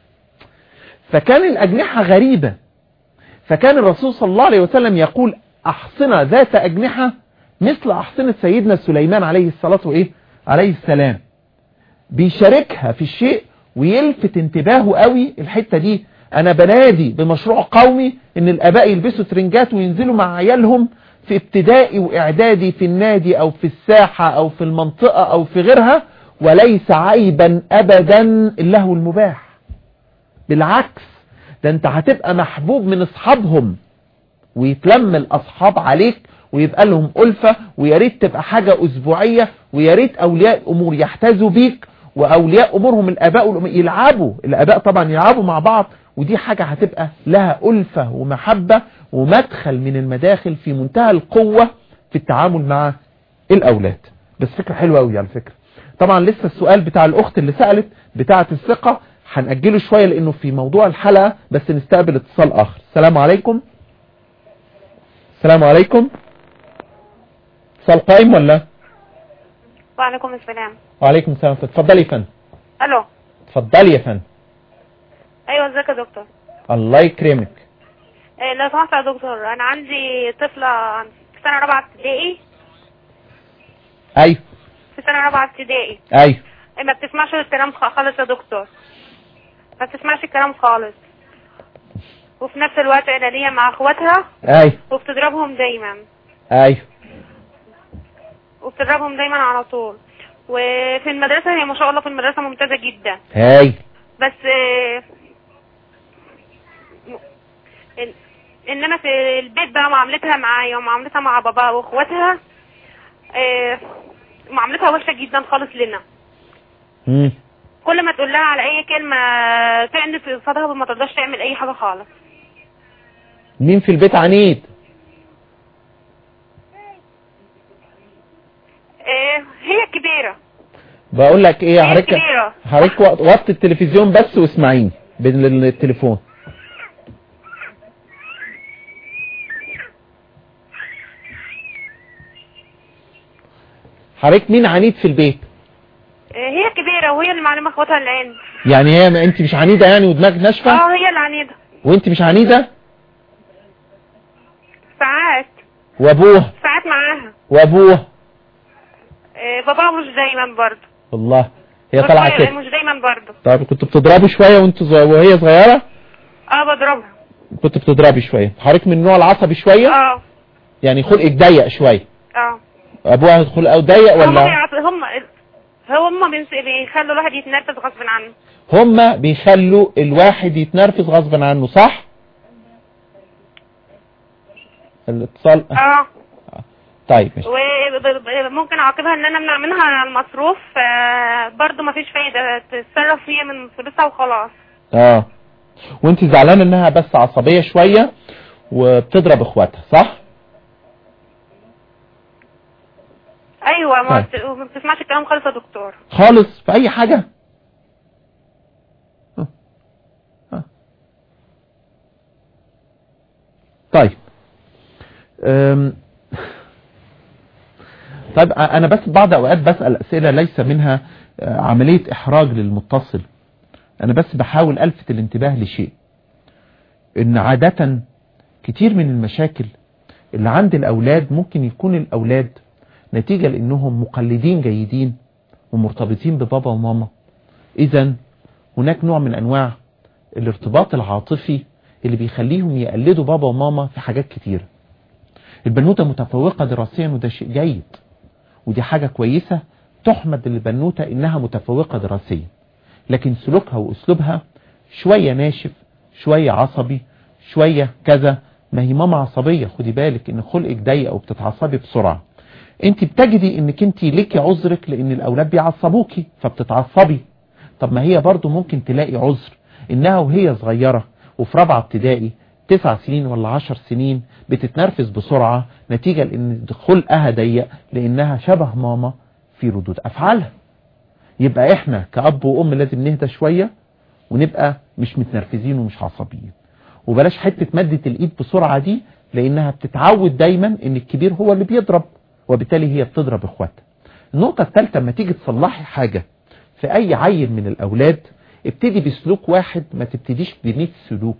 فكان الأجنحة غريبة فكان الرسول صلى الله عليه وسلم يقول أحصنة ذات أجنحة مثل أحصنة سيدنا سليمان عليه الصلاة وإيه عليه السلام بيشاركها في الشيء ويلفت انتباهه قوي الحتة دي أنا بنادي بمشروع قومي إن الآباء يلبسوا ترنجات وينزلوا مع عيالهم في ابتدائي وإعدادي في النادي أو في الساحة أو في المنطقة أو في غيرها وليس عيبا أبدا اللهو المباح بالعكس ده انت هتبقى محبوب من اصحابهم ويتلم الاصحاب عليك ويبقى لهم ألفة ويا ريت تبقى حاجة أسبوعية ويا ريت أولياء الأمور يحتذوا بيك وأولياء أمورهم الآباء والأم يلعبوا الآباء طبعا يلعبوا مع بعض ودي حاجة هتبقى لها ألفة ومحبة ومدخل من المداخل في منتهى القوة في التعامل مع الأولاد بس فكرة حلوة أوي على فكرة طبعا لسه السؤال بتاع الأخت اللي سألت بتاعة الثقة هنأجله شوية لأنه في موضوع الحلقة بس نستقبل اتصال آخر السلام عليكم السلام عليكم اتصال قائم ولا وعليكم السلام وعليكم السلام اتفضلي يا فندم الو اتفضلي يا فندم ايوه ازيك يا دكتور الله يكرمك إيه لو سمحت يا دكتور انا عندي طفله في سنه رابعه ابتدائي ايوه في سنه رابعه ابتدائي ايوه إيه ما بتسمعش الكلام خ- خالص يا دكتور ما بتسمعش الكلام خالص وفي نفس الوقت انانيه مع اخواتها ايوه وبتضربهم دايما ايوه وبتضربهم دايما على طول وفي المدرسه هي ما شاء الله في المدرسه ممتازه جدا هاي بس آه، م- إن- انما في البيت بقى معاملتها معايا ومعاملتها مع باباها واخواتها آه، معاملتها وحشه جدا خالص لنا مم. كل ما تقول لها على اي كلمه تعني في قصادها ما تقدرش تعمل اي حاجه خالص مين في البيت عنيد آه، هي كبيره بقول لك ايه هي حضرتك كبيرة. حضرتك وط- وطي التلفزيون بس واسمعيني بالتليفون حضرتك مين عنيد في البيت آه، هي كبيره وهي اللي معلمه اخواتها العلم يعني هي ما انت مش عنيدة يعني ودماغك ناشفة اه هي اللي عنيده وانت مش عنيدة ساعات وابوه ساعات معاها وابوه آه، باباها مش دايما برضه والله هي بس طالعة كده مش دايما برضه طب كنت بتضربي شوية وانت صغ- وهي صغيرة اه بضربها كنت بتضربي شوية حضرتك من النوع العصبي شوية اه يعني خلقك ضيق شوية اه ابوها خلقه ضيق هم ولا بيعط- هم هم بينس- بيخلوا الواحد يتنرفز غصب عنه هما بيخلوا الواحد يتنرفز غصبا عنه صح الاتصال اه طيب ماشي وممكن اعاقبها ان انا امنع منها المصروف آه برضه ما فيش فايده تتصرف فيها من فلوسها وخلاص اه وانت زعلانه انها بس عصبيه شويه وبتضرب اخواتها صح ايوه ما طيب. بت- ما بتسمعش الكلام خالص يا دكتور خالص في اي حاجه طيب أم... طيب انا بس بعض اوقات بسأل اسئلة ليس منها آه، عملية احراج للمتصل انا بس بحاول الفت الانتباه لشيء ان عادة كتير من المشاكل اللي عند الاولاد ممكن يكون الاولاد نتيجة لانهم مقلدين جيدين ومرتبطين ببابا وماما اذا هناك نوع من انواع الارتباط العاطفي اللي بيخليهم يقلدوا بابا وماما في حاجات كتيرة البنوتة متفوقة دراسيا وده شيء جيد ودي حاجة كويسة تحمد للبنوتة انها متفوقة دراسيا لكن سلوكها واسلوبها شوية ناشف شوية عصبي شوية كذا ما هي ماما عصبية خدي بالك ان خلقك ضيق وبتتعصبي بسرعة انت بتجدي انك انت ليكي عذرك لان الاولاد بيعصبوكي فبتتعصبي طب ما هي برضو ممكن تلاقي عذر انها وهي صغيرة وفي رابعة ابتدائي تسع سنين ولا عشر سنين بتتنرفز بسرعة نتيجة لان خلقها ضيق لانها شبه ماما في ردود افعالها يبقى احنا كأب وام لازم نهدى شوية ونبقى مش متنرفزين ومش عصبيين وبلاش حتة مادة الايد بسرعة دي لانها بتتعود دايما ان الكبير هو اللي بيضرب وبالتالي هي بتضرب اخواتها النقطة الثالثة لما تيجي تصلحي حاجة في اي عيل من الاولاد ابتدي بسلوك واحد ما تبتديش بمية سلوك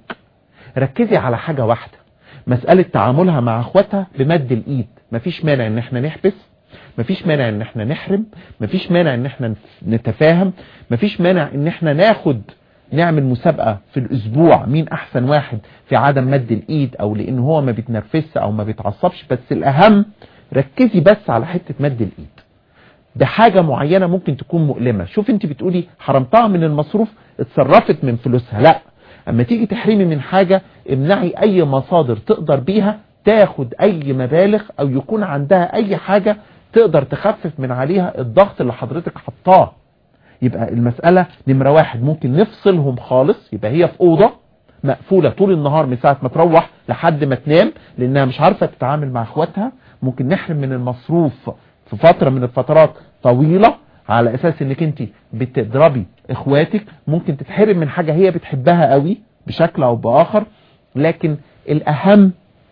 ركزي على حاجة واحدة مسألة تعاملها مع اخواتها بمد الايد مفيش مانع ان احنا نحبس مفيش مانع ان احنا نحرم مفيش مانع ان احنا نتفاهم مفيش مانع ان احنا ناخد نعمل مسابقة في الاسبوع مين احسن واحد في عدم مد الايد او لان هو ما بيتنرفزش او ما بيتعصبش بس الاهم ركزي بس على حتة مد الايد بحاجة معينة ممكن تكون مؤلمة شوف انت بتقولي حرمتها من المصروف اتصرفت من فلوسها لا اما تيجي تحرمي من حاجة امنعي اي مصادر تقدر بيها تاخد اي مبالغ او يكون عندها اي حاجة تقدر تخفف من عليها الضغط اللي حضرتك حطاه يبقى المسألة نمرة واحد ممكن نفصلهم خالص يبقى هي في أوضة مقفولة طول النهار من ساعة ما تروح لحد ما تنام لأنها مش عارفة تتعامل مع اخواتها ممكن نحرم من المصروف في فترة من الفترات طويلة على اساس انك انت بتضربي اخواتك ممكن تتحرم من حاجة هي بتحبها قوي بشكل او باخر لكن الاهم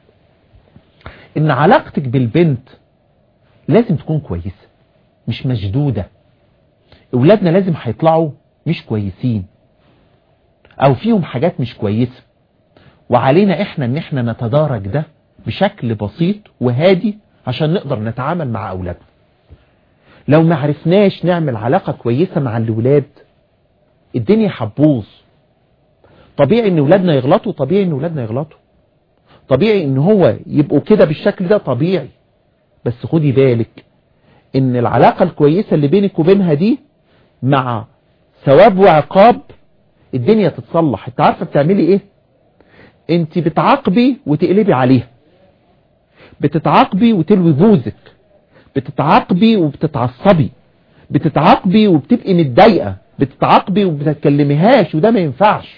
ان علاقتك بالبنت لازم تكون كويسة مش مشدودة اولادنا لازم هيطلعوا مش كويسين او فيهم حاجات مش كويسة وعلينا احنا ان احنا نتدارك ده بشكل بسيط وهادي عشان نقدر نتعامل مع اولادنا لو ما عرفناش نعمل علاقة كويسة مع الولاد الدنيا هتبوظ طبيعي ان ولادنا يغلطوا طبيعي ان ولادنا يغلطوا طبيعي ان هو يبقوا كده بالشكل ده طبيعي بس خدي بالك ان العلاقة الكويسة اللي بينك وبينها دي مع ثواب وعقاب الدنيا تتصلح انت عارفة بتعملي ايه انت بتعاقبي وتقلبي عليها بتتعاقبي وتلوي بوزك بتتعاقبي وبتتعصبي بتتعاقبي وبتبقي متضايقه بتتعاقبي وبتتكلميهاش وده ما ينفعش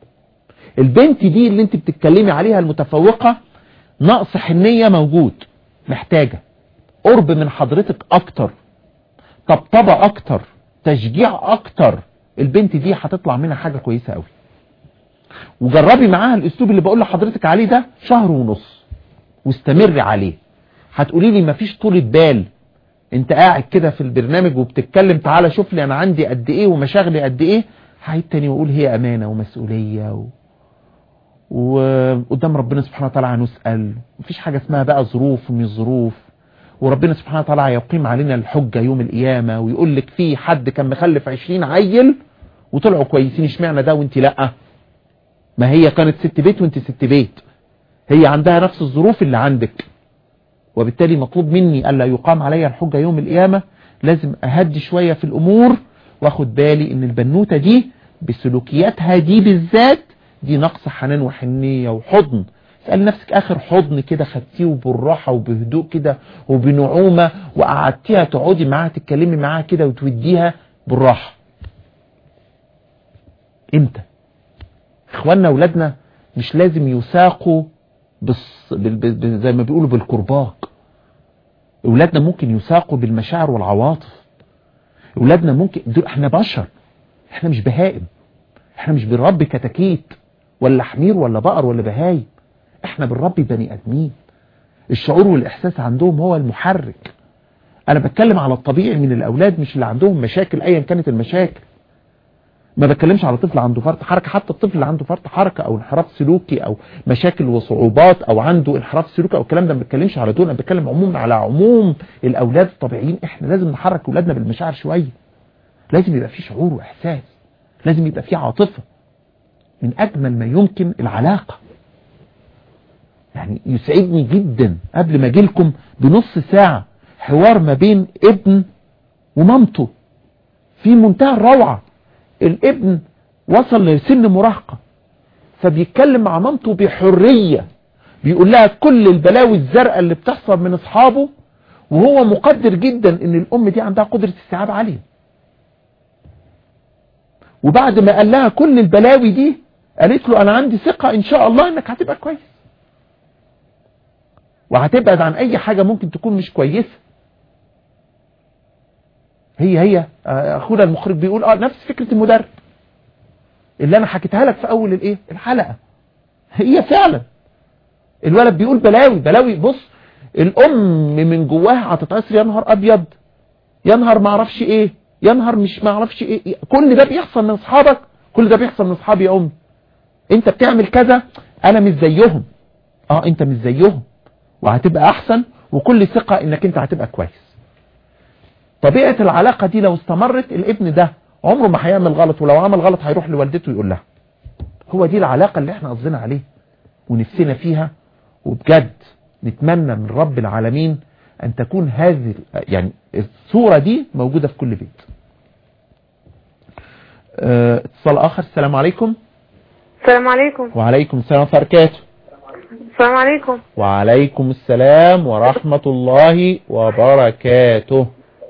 البنت دي اللي انت بتتكلمي عليها المتفوقة نقص حنية موجود محتاجة قرب من حضرتك اكتر طبطبة اكتر تشجيع اكتر البنت دي هتطلع منها حاجة كويسة قوي وجربي معاها الاسلوب اللي بقول لحضرتك عليه ده شهر ونص واستمري عليه هتقولي لي مفيش طولة بال انت قاعد كده في البرنامج وبتتكلم تعالى شوف لي انا عندي قد ايه ومشاغلي قد ايه هعيد تاني واقول هي امانة ومسؤولية و... وقدام ربنا سبحانه وتعالى هنسأل مفيش حاجة اسمها بقى ظروف ومش ظروف وربنا سبحانه وتعالى يقيم علينا الحجة يوم القيامة ويقول لك في حد كان مخلف عشرين عيل وطلعوا كويسين اشمعنى ده وانت لا ما هي كانت ست بيت وانت ست بيت هي عندها نفس الظروف اللي عندك وبالتالي مطلوب مني ألا يقام علي الحجة يوم القيامة لازم أهدي شوية في الأمور واخد بالي ان البنوتة دي بسلوكياتها دي بالذات دي نقص حنان وحنية وحضن اسأل نفسك آخر حضن كده خدتيه بالراحة وبهدوء كده وبنعومة وقعدتيها تقعدي معاها تتكلمي معاها كده وتوديها بالراحة امتى اخواننا اولادنا مش لازم يساقوا بس بال... بال... زي ما بيقولوا بالكرباج اولادنا ممكن يساقوا بالمشاعر والعواطف اولادنا ممكن دول احنا بشر احنا مش بهائم احنا مش بنربي كتاكيت ولا حمير ولا بقر ولا بهايم احنا بنربي بني ادمين الشعور والاحساس عندهم هو المحرك انا بتكلم على الطبيعي من الاولاد مش اللي عندهم مشاكل ايا كانت المشاكل ما بتكلمش على طفل عنده فرط حركة حتى الطفل اللي عنده فرط حركة او انحراف سلوكي او مشاكل وصعوبات او عنده انحراف سلوكي او الكلام ده ما بتكلمش على دول انا بتكلم عموما على عموم الاولاد الطبيعيين احنا لازم نحرك اولادنا بالمشاعر شوية لازم يبقى في شعور واحساس لازم يبقى في عاطفة من اجمل ما يمكن العلاقة يعني يسعدني جدا قبل ما اجي لكم بنص ساعة حوار ما بين ابن ومامته في منتهى الروعة الابن وصل لسن مراهقة فبيتكلم مع مامته بحرية بيقول لها كل البلاوي الزرقاء اللي بتحصل من اصحابه وهو مقدر جدا ان الام دي عندها قدرة استيعاب عالية وبعد ما قال لها كل البلاوي دي قالت له انا عندي ثقة ان شاء الله انك هتبقى كويس وهتبعد عن اي حاجة ممكن تكون مش كويسة هي هي اخونا المخرج بيقول اه نفس فكرة المدرب اللي انا حكيتها لك في اول الايه الحلقة هي فعلا الولد بيقول بلاوي بلاوي بص الام من جواها هتتأثر يا نهار ابيض يا نهار ما اعرفش ايه يا نهار مش ما اعرفش ايه كل ده بيحصل من اصحابك كل ده بيحصل من اصحابي يا امي انت بتعمل كذا انا مش زيهم اه انت مش زيهم وهتبقى احسن وكل ثقة انك انت هتبقى كويس طبيعة العلاقة دي لو استمرت الابن ده عمره ما هيعمل غلط ولو عمل غلط هيروح لوالدته يقول لها هو دي العلاقة اللي احنا قصدنا عليه ونفسنا فيها وبجد نتمنى من رب العالمين ان تكون هذه يعني الصورة دي موجودة في كل بيت اه اتصال اخر السلام عليكم السلام عليكم وعليكم السلام ورحمة الله وبركاته السلام عليكم وعليكم السلام ورحمة الله وبركاته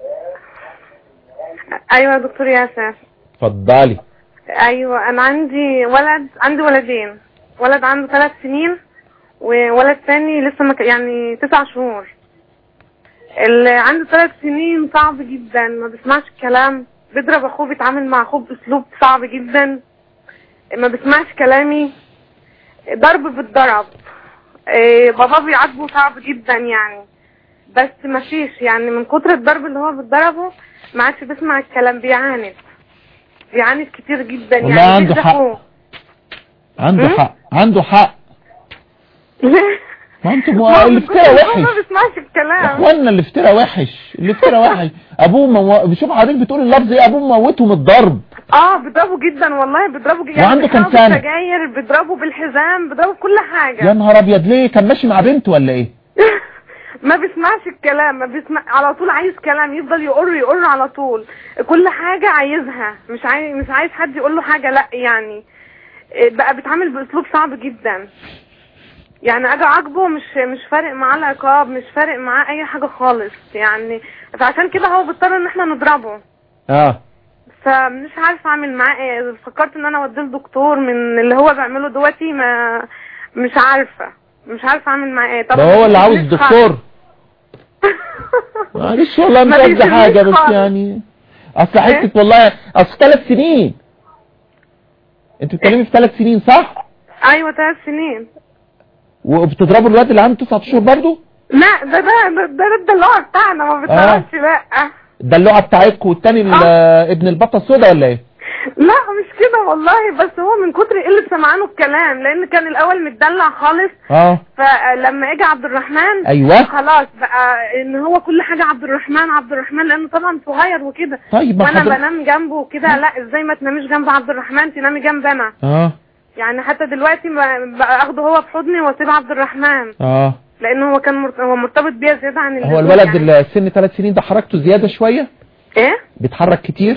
ايوه يا دكتور ياسر اتفضلي ايوه انا عندي ولد عندي ولدين ولد عنده ثلاث سنين وولد تاني لسه مك... يعني تسع شهور اللي عنده ثلاث سنين صعب جدا ما بيسمعش الكلام بيضرب اخوه بيتعامل مع اخوه باسلوب صعب جدا ما بيسمعش كلامي ضرب بالضرب إيه بابا بيعاتبه صعب جدا يعني بس ما فيش يعني من كتر الضرب اللي هو بيتضربه ما عادش بيسمع الكلام بيعاند بيعاند كتير جدا والله يعني عنده بيأذي حق. أخوه. عنده م? حق عنده حق ليه؟ ما انتوا ما مو... هو من الافتراء كتر وحش ما هو ما بيسمعش يا الكلام اخوانا الافتراء وحش الافتراء وحش ابوه مو... شوف حضرتك بتقول اللفظ ايه ابوه موته من الضرب اه بيضربه جدا والله بيضربه جدا وعنده كام بيضربه سنة؟ بالسجاير بيضربه بالحزام بيضربه بكل حاجة يا نهار ابيض ليه كان ماشي مع بنته ولا ايه ما بيسمعش الكلام ما بيسمع على طول عايز كلام يفضل يقر يقر على طول كل حاجة عايزها مش عايز مش عايز حد يقول له حاجة لا يعني إيه بقى بيتعامل باسلوب صعب جدا يعني اجي اعاقبه مش مش فارق معاه العقاب مش فارق معاه اي حاجة خالص يعني فعشان كده هو بيضطر ان احنا نضربه اه فمش عارفه اعمل معاه ايه فكرت ان انا اوديه لدكتور من اللي هو بيعمله دلوقتي ما مش عارفه مش عارفه اعمل معاه ايه طب ده هو اللي عاوز مش دكتور معلش والله مش ما قصدي بيسيبنيش حاجة بس خالص. يعني اصل حتة والله اصل ثلاث سنين انت بتتكلمي في ثلاث سنين صح ايوه ثلاث سنين وبتضربوا الواد اللي عنده تسعة اشهر برضه لا ده ده ده ده الدلوع بتاعنا ما بتعرفش لا الدلوعة بتاعتكم والتاني ال- ابن البطة السوداء ولا ايه لا مش كده والله بس هو من كتر قله سمعانه الكلام لان كان الاول متدلع خالص اه فلما اجى عبد الرحمن ايوه خلاص بقى ان هو كل حاجه عبد الرحمن عبد الرحمن لانه طبعا صغير وكده طيب ما وانا حضرتك بنام جنبه وكده لا ازاي ما تناميش جنب عبد الرحمن تنامي جنب انا اه يعني حتى دلوقتي ب- بقى اخده هو في حضني واسيب عبد الرحمن اه لانه هو كان مرت... هو مرتبط بيا زياده عن اللزوم هو الولد يعني. اللي سن ثلاث سنين ده حركته زيادة شوية ايه بيتحرك كتير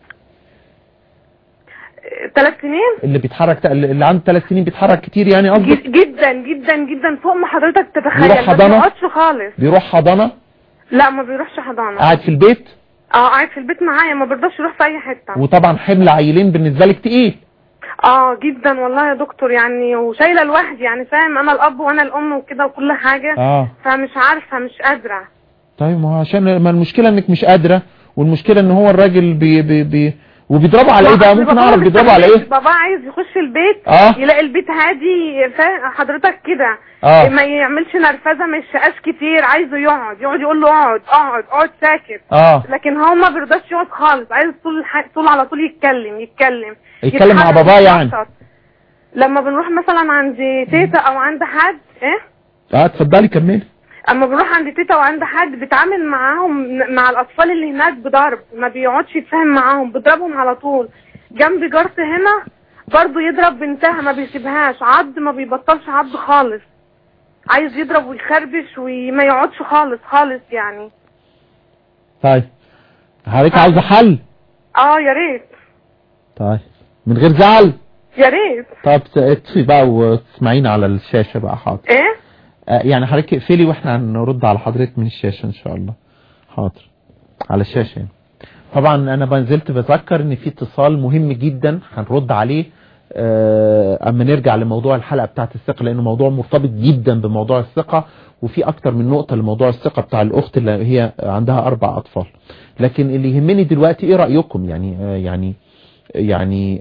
ثلاث سنين اللي بيتحرك اللي عنده ثلاث سنين بيتحرك كتير يعني قصدك جد جدا جدا جدا فوق ما حضرتك تتخيل بيروح ما حضانة؟ بيقعدش خالص بيروح حضانة لا ما بيروحش حضانه قاعد في البيت اه قاعد في البيت معايا ما بيرضاش يروح في اي حته وطبعا حمل عيلين بالنسبة لك تقيل اه جدا والله يا دكتور يعني وشايله لوحدي يعني فاهم انا الاب وانا الام وكده وكل حاجه اه فمش عارفه مش قادره طيب ما هو عشان ما المشكلة انك مش قادرة والمشكلة ان هو الراجل بي بي بي وبيضربوا على ايه بقى أصل ممكن بابا اعرف مش بيضربوا على عايز- ايه بابا عايز يخش البيت اه يلاقي البيت هادي فا- حضرتك كده اه ما يعملش نرفزه ما يشقاش كتير عايزه يقعد يقعد يقول له اقعد اقعد اقعد ساكت اه لكن هو ما بيرضاش يقعد خالص عايز طول الح... طول على طول يتكلم يتكلم يتكلم مع يتحرك، باباه يعني يتنطط. لما بنروح مثلا عند تيتا او عند حد ايه اه اتفضلي كملي اما بنروح عند تيتا وعند حد بيتعامل معاهم مع الاطفال اللي هناك بضرب ما بيقعدش يتفاهم معاهم بيضربهم على طول جنب جارتي هنا برضه يضرب بنتها ما بيسيبهاش عض ما بيبطلش عض خالص عايز يضرب ويخربش وما يقعدش خالص خالص يعني طيب حضرتك عاوزه حل اه يا ريت طيب من غير زعل يا ريت طب اطفي بقى وتسمعينا على الشاشة بقى حاضر ايه آه يعني حضرتك اقفلي واحنا هنرد على حضرتك من الشاشة ان شاء الله حاضر على الشاشة يعني. طبعا انا بنزلت بذكر ان في اتصال مهم جدا هنرد عليه آه، اما نرجع لموضوع الحلقة بتاعت الثقة لانه موضوع مرتبط جدا بموضوع الثقة وفي اكتر من نقطة لموضوع الثقة بتاع الاخت اللي هي عندها اربع اطفال لكن اللي يهمني دلوقتي ايه رأيكم يعني آه، يعني يعني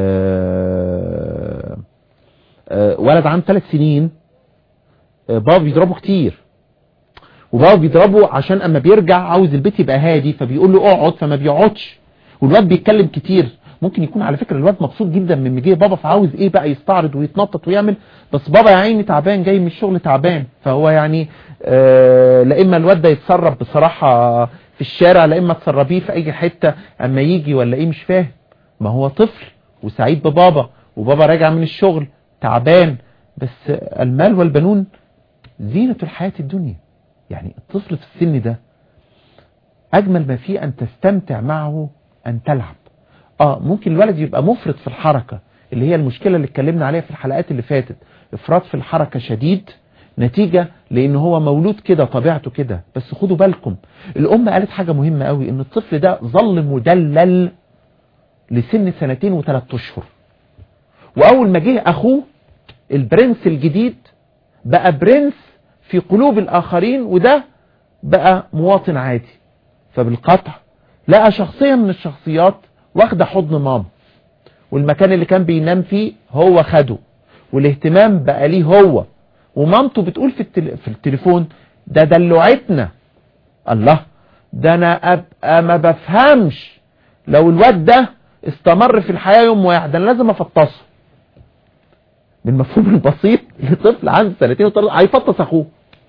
آه، آه، ولد عنده ثلاث سنين آه، بابا بيضربه كتير وبابا بيضربه عشان اما بيرجع عاوز البيت يبقى هادي فبيقول له اقعد فما بيقعدش والواد بيتكلم كتير ممكن يكون على فكرة الواد مبسوط جدا من مجيه بابا فعاوز ايه بقى يستعرض ويتنطط ويعمل بس بابا يا عيني تعبان جاي من الشغل تعبان فهو يعني آه لا اما الواد ده يتسرب بصراحة في الشارع لا اما تسربيه في اي حتة اما يجي ولا ايه مش فاهم ما هو طفل وسعيد ببابا وبابا راجع من الشغل تعبان بس المال والبنون زينة الحياة الدنيا يعني الطفل في السن ده أجمل ما فيه أن تستمتع معه أن تلعب آه ممكن الولد يبقى مفرط في الحركة اللي هي المشكلة اللي اتكلمنا عليها في الحلقات اللي فاتت إفراط في الحركة شديد نتيجة لأن هو مولود كده طبيعته كده بس خدوا بالكم الأم قالت حاجة مهمة قوي إن الطفل ده ظل مدلل لسن سنتين وثلاث أشهر وأول ما جه أخوه البرنس الجديد بقى برنس في قلوب الآخرين وده بقى مواطن عادي فبالقطع لقى شخصية من الشخصيات واخدة حضن ماما والمكان اللي كان بينام فيه هو خده والاهتمام بقى ليه هو ومامته بتقول في, التل... في التليفون ده دلوعتنا الله ده انا ابقى ما بفهمش لو الواد ده استمر في الحياة يوم واحد ده انا لازم افطسه بالمفهوم البسيط لطفل عنده سنتين وثلاث هيفطس اخوه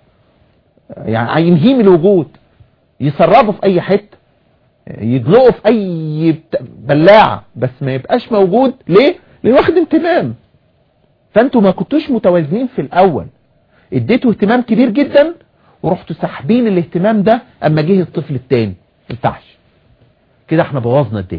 يعني هينهيه من الوجود يسربه في اي حته يدلقه في اي بت- بلاعه بس ما يبقاش موجود ليه؟ لانه واخد اهتمام فانتوا ما كنتوش متوازنين في الاول اديتوا اهتمام كبير جدا ورحتوا ساحبين الاهتمام ده اما جه الطفل التاني ما ينفعش كده احنا بوظنا الدنيا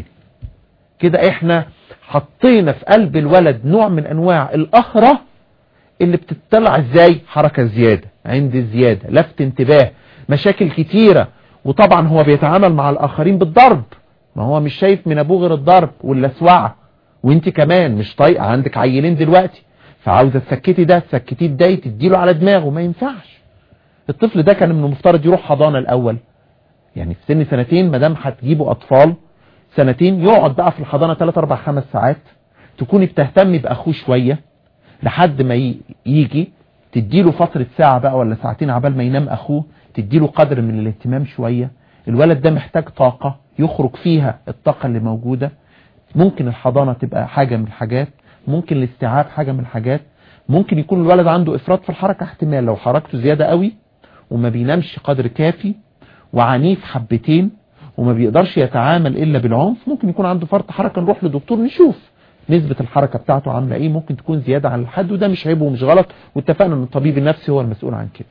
كده احنا حطينا في قلب الولد نوع من انواع الاخرة اللي بتطلع ازاي حركة زيادة عند زيادة لفت انتباه مشاكل كتيرة وطبعا هو بيتعامل مع الاخرين بالضرب ما هو مش شايف من ابوه غير الضرب واللسوعة وانت كمان مش طايقة عندك عيلين دلوقتي فعاوزة تسكتي ده تسكتيه ده تديله على دماغه ما ينفعش الطفل ده كان من المفترض يروح حضانة الاول يعني في سن سنتين ما دام هتجيبوا اطفال سنتين يقعد بقى في الحضانة 3 4 5 ساعات تكوني بتهتمي باخوه شوية لحد ما ي- يجي تديله فترة ساعة بقى ولا ساعتين عبال ما ينام اخوه تديله قدر من الاهتمام شوية الولد ده محتاج طاقة يخرج فيها الطاقة اللي موجودة ممكن الحضانة تبقى حاجة من الحاجات ممكن الاستيعاب حاجة من الحاجات ممكن يكون الولد عنده افراط في الحركة احتمال لو حركته زيادة قوي وما بينامش قدر كافي وعنيف حبتين وما بيقدرش يتعامل الا بالعنف ممكن يكون عنده فرط حركة نروح لدكتور نشوف نسبة الحركة بتاعته عاملة ايه ممكن تكون زيادة عن الحد وده مش عيب ومش غلط واتفقنا ان الطبيب النفسي هو المسؤول عن كده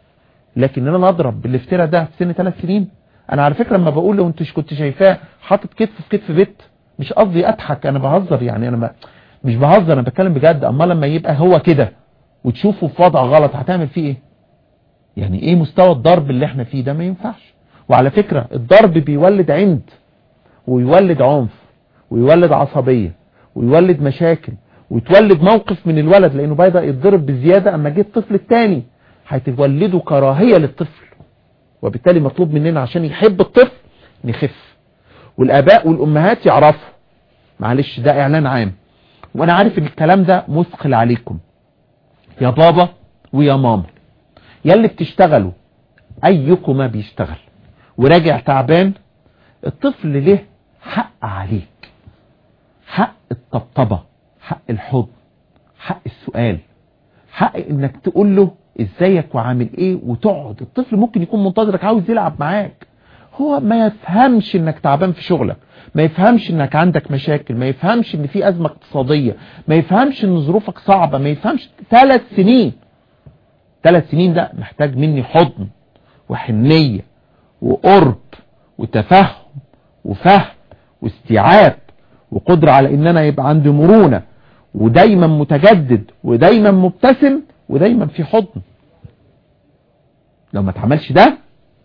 لكن ان انا اضرب بالافتراء ده في سن ثلاث سنين انا على فكرة لما بقول لو انت كنت شايفاه حاطط كتف في كتف بيت مش قصدي اضحك انا بهزر يعني انا ما مش بهزر انا بتكلم بجد اما لما يبقى هو كده وتشوفه في وضع غلط هتعمل فيه ايه يعني ايه مستوى الضرب اللي احنا فيه ده ما ينفعش وعلى فكرة الضرب بيولد عند ويولد عنف ويولد عصبية ويولد مشاكل ويتولد موقف من الولد لانه بدأ يتضرب بزيادة اما جه الطفل التاني هتولده كراهية للطفل وبالتالي مطلوب مننا عشان يحب الطفل نخف والاباء والامهات يعرفوا معلش ده اعلان عام وانا عارف ان الكلام ده مثقل عليكم يا بابا ويا ماما يا اللي بتشتغلوا ايكما بيشتغل وراجع تعبان الطفل له حق عليك حق الطبطبة حق الحضن حق السؤال حق انك تقول له ازيك وعامل ايه وتقعد الطفل ممكن يكون منتظرك عاوز يلعب معاك هو ما يفهمش انك تعبان في شغلك ما يفهمش انك عندك مشاكل ما يفهمش ان في ازمة اقتصادية ما يفهمش ان ظروفك صعبة ما يفهمش ثلاث سنين ثلاث سنين ده محتاج مني حضن وحنية وقرب وتفهم وفهم واستيعاب وقدرة على ان انا يبقى عندي مرونة ودايما متجدد ودايما مبتسم ودايما في حضن لو ما اتعملش ده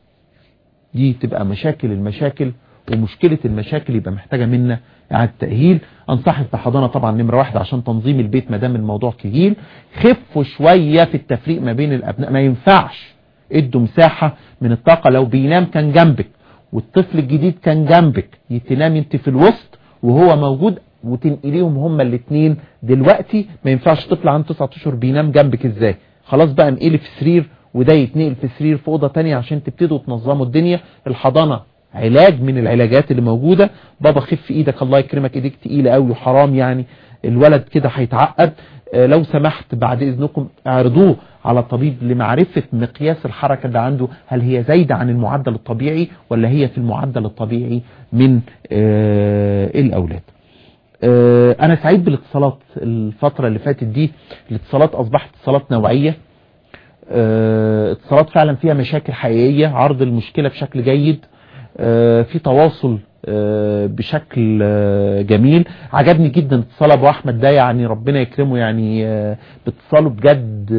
دي تبقى مشاكل المشاكل ومشكلة المشاكل يبقى محتاجة منا إعادة تأهيل أنصحك بحضانة طبعا نمرة واحدة عشان تنظيم البيت ما دام الموضوع كبير خفوا شوية في التفريق ما بين الأبناء ما ينفعش ادوا مساحة من الطاقة لو بينام كان جنبك والطفل الجديد كان جنبك تنام انت في الوسط وهو موجود وتنقليهم هما الاثنين دلوقتي ما ينفعش طفل عنده 9 اشهر بينام جنبك ازاي خلاص بقى انقلي في سرير وده يتنقل في سرير في اوضه ثانيه عشان تبتدوا تنظموا الدنيا الحضانه علاج من العلاجات اللي موجودة بابا خف ايدك الله يكرمك ايديك تقيلة قوي وحرام يعني الولد كده هيتعقد لو سمحت بعد اذنكم اعرضوه على طبيب لمعرفة مقياس الحركة اللي عنده هل هي زايدة عن المعدل الطبيعي ولا هي في المعدل الطبيعي من الاولاد انا سعيد بالاتصالات الفترة اللي فاتت دي الاتصالات اصبحت اتصالات نوعية اتصالات فعلا فيها مشاكل حقيقية عرض المشكلة بشكل جيد في تواصل بشكل جميل عجبني جدا اتصال ابو احمد ده يعني ربنا يكرمه يعني باتصاله بجد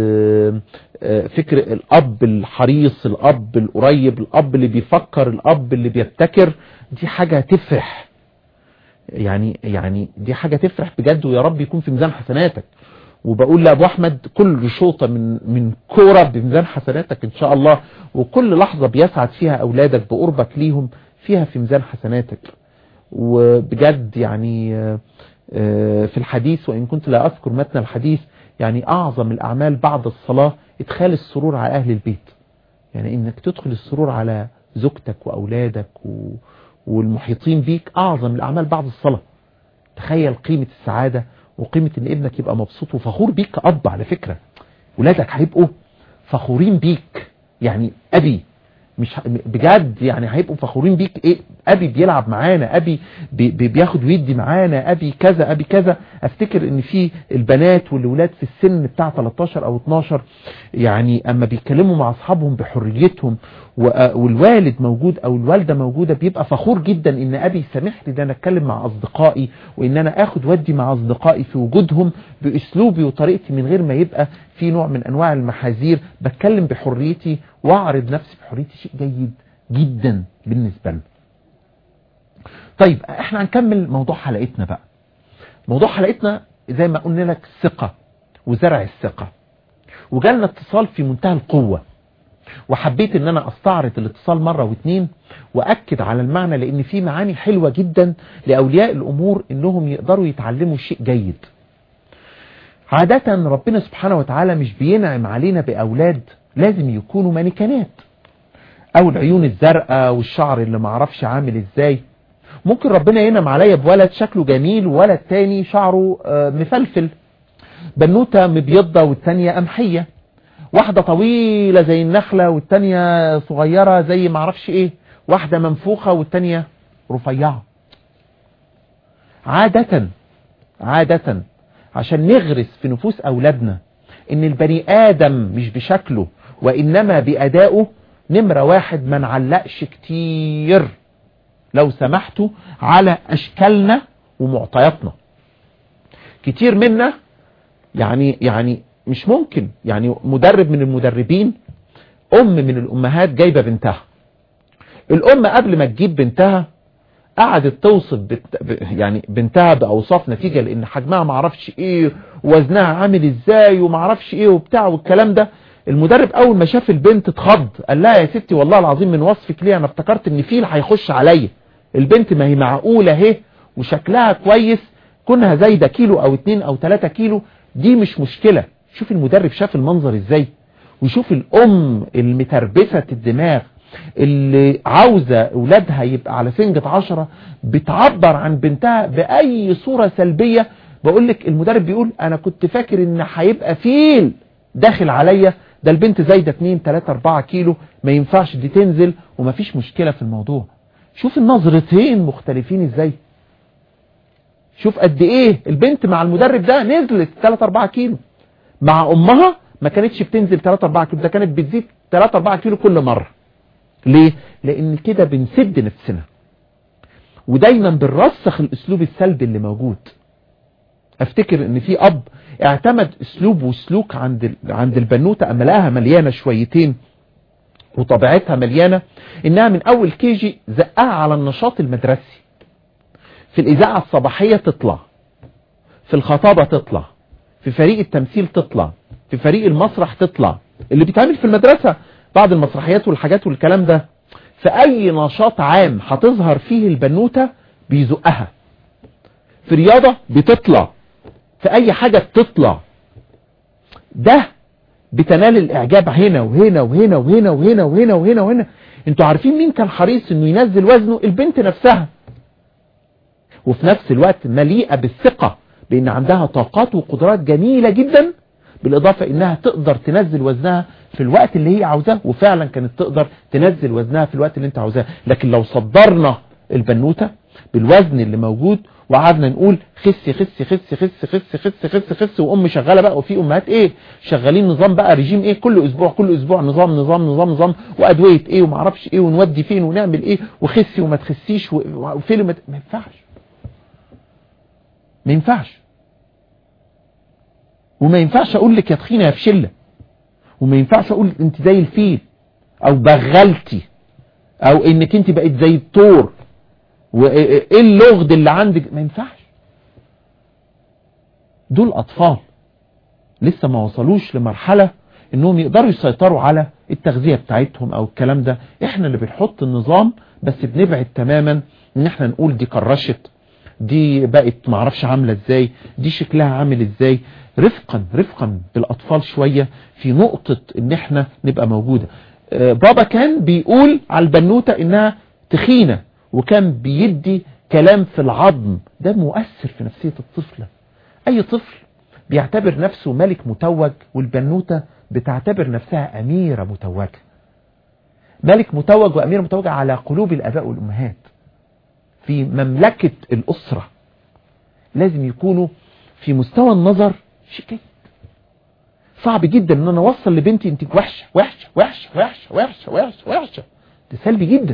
فكر الاب الحريص الاب القريب الاب اللي بيفكر الاب اللي بيبتكر دي حاجة تفرح يعني يعني دي حاجة تفرح بجد ويا رب يكون في ميزان حسناتك وبقول لابو احمد كل شوطة من من كورة بميزان حسناتك ان شاء الله وكل لحظة بيسعد فيها اولادك بقربك ليهم فيها في ميزان حسناتك وبجد يعني في الحديث وان كنت لا اذكر متن الحديث يعني اعظم الاعمال بعد الصلاة ادخال السرور على اهل البيت يعني انك تدخل السرور على زوجتك واولادك و... والمحيطين بيك اعظم الاعمال بعد الصلاة تخيل قيمة السعادة وقيمة ان ابنك يبقى مبسوط وفخور بيك كأب على فكرة ولادك هيبقوا فخورين بيك يعني ابي مش بجد يعني هيبقوا فخورين بيك ايه ابي بيلعب معانا ابي بي بياخد ويدي معانا ابي كذا ابي كذا افتكر ان في البنات والولاد في السن بتاع 13 او 12 يعني اما بيتكلموا مع اصحابهم بحريتهم والوالد موجود او الوالده موجوده بيبقى فخور جدا ان ابي سامح لي ده انا اتكلم مع اصدقائي وان انا اخد ودي مع اصدقائي في وجودهم باسلوبي وطريقتي من غير ما يبقى في نوع من انواع المحاذير بتكلم بحريتي واعرض نفسي بحريتي شيء جيد جدا بالنسبه لنا طيب احنا هنكمل موضوع حلقتنا بقى موضوع حلقتنا زي ما قلنا لك الثقه وزرع الثقه وجالنا اتصال في منتهى القوه وحبيت ان انا استعرض الاتصال مرة واثنين واكد على المعنى لان في معاني حلوة جدا لاولياء الامور انهم يقدروا يتعلموا شيء جيد عادة ربنا سبحانه وتعالى مش بينعم علينا باولاد لازم يكونوا مانيكانات او العيون الزرقاء والشعر اللي معرفش عامل ازاي ممكن ربنا ينعم عليا بولد شكله جميل وولد تاني شعره مفلفل بنوتة مبيضة والتانية قمحية واحدة طويلة زي النخلة والتانية صغيرة زي معرفش ايه واحدة منفوخة والتانية رفيعة عادة عادة عشان نغرس في نفوس اولادنا ان البني ادم مش بشكله وانما بادائه نمرة واحد ما نعلقش كتير لو سمحتوا على اشكالنا ومعطياتنا كتير منا يعني يعني مش ممكن يعني مدرب من المدربين ام من الامهات جايبة بنتها الام قبل ما تجيب بنتها قعدت توصف بت... يعني بنتها باوصاف نتيجة لان حجمها معرفش ايه وزنها عامل ازاي ومعرفش ايه وبتاع والكلام ده المدرب اول ما شاف البنت اتخض قال لها يا ستي والله العظيم من وصفك ليه انا افتكرت ان فيل هيخش عليا البنت ما هي معقولة اهي وشكلها كويس كونها زايدة كيلو او اتنين او تلاتة كيلو دي مش مشكلة شوف المدرب شاف المنظر ازاي وشوف الام المتربسة الدماغ اللي عاوزة اولادها يبقى على سنجة عشرة بتعبر عن بنتها باي صورة سلبية بقولك المدرب بيقول انا كنت فاكر ان هيبقى فيل داخل عليا ده البنت زايدة 2 3 4 كيلو ما ينفعش دي تنزل ومفيش مشكلة في الموضوع شوف النظرتين مختلفين ازاي شوف قد ايه البنت مع المدرب ده نزلت 3 4 كيلو مع امها ما كانتش بتنزل 3 4 كيلو ده كانت بتزيد 3 4 كيلو كل مرة ليه لان كده بنسد نفسنا ودايما بنرسخ الاسلوب السلبي اللي موجود افتكر ان في اب اعتمد اسلوب وسلوك عند عند البنوته اما لقاها مليانه شويتين وطبيعتها مليانه انها من اول كيجي زقها على النشاط المدرسي في الاذاعه الصباحيه تطلع في الخطابه تطلع في فريق التمثيل تطلع في فريق المسرح تطلع اللي بيتعمل في المدرسه بعض المسرحيات والحاجات والكلام ده في اي نشاط عام هتظهر فيه البنوته بيزقها في رياضه بتطلع في اي حاجة بتطلع ده بتنال الاعجاب هنا وهنا وهنا وهنا وهنا وهنا وهنا وهنا انتوا عارفين مين كان حريص انه ينزل وزنه البنت نفسها وفي نفس الوقت مليئة بالثقة بان عندها طاقات وقدرات جميلة جدا بالاضافة انها تقدر تنزل وزنها في الوقت اللي هي عاوزاه وفعلا كانت تقدر تنزل وزنها في الوقت اللي انت عاوزاه لكن لو صدرنا البنوتة بالوزن اللي موجود وقعدنا نقول خسي خسي خسي خسي خسي خسي خسي خسي وام شغاله بقى وفي امهات ايه شغالين نظام بقى ريجيم ايه كل اسبوع كل اسبوع نظام نظام نظام نظام وادويه ايه وما اعرفش ايه ونودي فين ونعمل ايه وخسي وما تخسيش وفيلم ما ينفعش ما ينفعش وما ينفعش اقول لك يا تخينه يا فشله وما ينفعش اقول انت زي الفيل او بغلتي او انك انت بقيت زي الطور وايه اللغد اللي عندك ما ينفعش دول اطفال لسه ما وصلوش لمرحلة انهم يقدروا يسيطروا على التغذية بتاعتهم او الكلام ده احنا اللي بنحط النظام بس بنبعد تماما ان احنا نقول دي كرشت دي بقت معرفش عاملة ازاي دي شكلها عامل ازاي رفقا رفقا بالاطفال شوية في نقطة ان احنا نبقى موجودة بابا كان بيقول على البنوتة انها تخينة وكان بيدي كلام في العظم ده مؤثر في نفسية الطفلة اي طفل بيعتبر نفسه ملك متوج والبنوتة بتعتبر نفسها اميرة متوجة ملك متوج واميرة متوجة على قلوب الاباء والامهات في مملكة الاسرة لازم يكونوا في مستوى النظر شيء جيد صعب جدا ان انا اوصل لبنتي انت وحشة وحشة وحشة وحشة وحشة وحشة وحشة ده سلبي جدا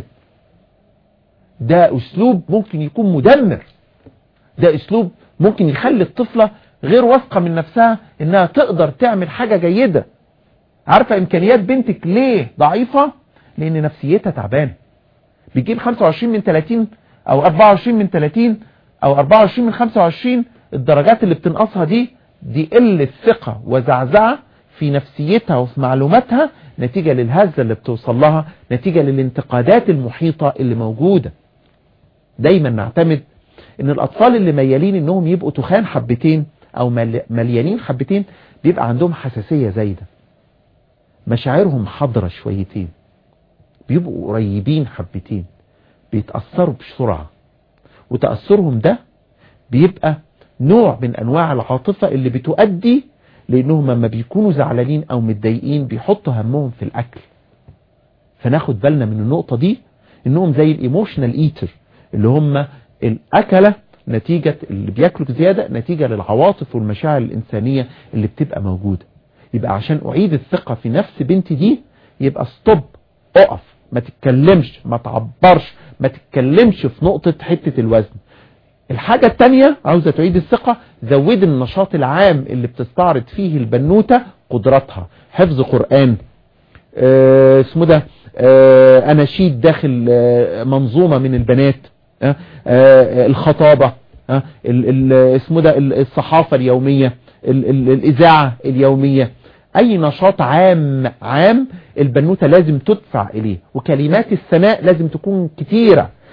ده اسلوب ممكن يكون مدمر ده اسلوب ممكن يخلي الطفلة غير واثقة من نفسها انها تقدر تعمل حاجة جيدة عارفة امكانيات بنتك ليه ضعيفة لان نفسيتها تعبانة بيجيب 25 من 30 او 24 من 30 او 24 من 25 الدرجات اللي بتنقصها دي دي قلة ثقة وزعزعة في نفسيتها وفي معلوماتها نتيجة للهزة اللي بتوصل لها نتيجة للانتقادات المحيطة اللي موجودة دايما نعتمد ان الاطفال اللي ميالين انهم يبقوا تخان حبتين او مليانين حبتين بيبقى عندهم حساسية زايدة مشاعرهم حضرة شويتين بيبقوا قريبين حبتين بيتأثروا بسرعة وتأثرهم ده بيبقى نوع من انواع العاطفة اللي بتؤدي لانهم لما بيكونوا زعلانين او متضايقين بيحطوا همهم في الاكل فناخد بالنا من النقطة دي انهم زي الايموشنال ايتر اللي هم الاكلة نتيجة اللي بياكلوا زيادة نتيجة للعواطف والمشاعر الانسانية اللي بتبقى موجودة يبقى عشان اعيد الثقة في نفس بنتي دي يبقى ستوب اقف ما تتكلمش ما تعبرش ما تتكلمش في نقطة حتة الوزن الحاجة التانية عاوزة تعيد الثقة زود النشاط العام اللي بتستعرض فيه البنوتة قدراتها حفظ قرآن اه اسمه ده اه اناشيد داخل اه منظومة من البنات اه اه الخطابة اه ال ال اسمه ده الصحافة اليومية ال ال الاذاعة اليومية اي نشاط عام عام البنوتة لازم تدفع اليه وكلمات الثناء لازم تكون كتيرة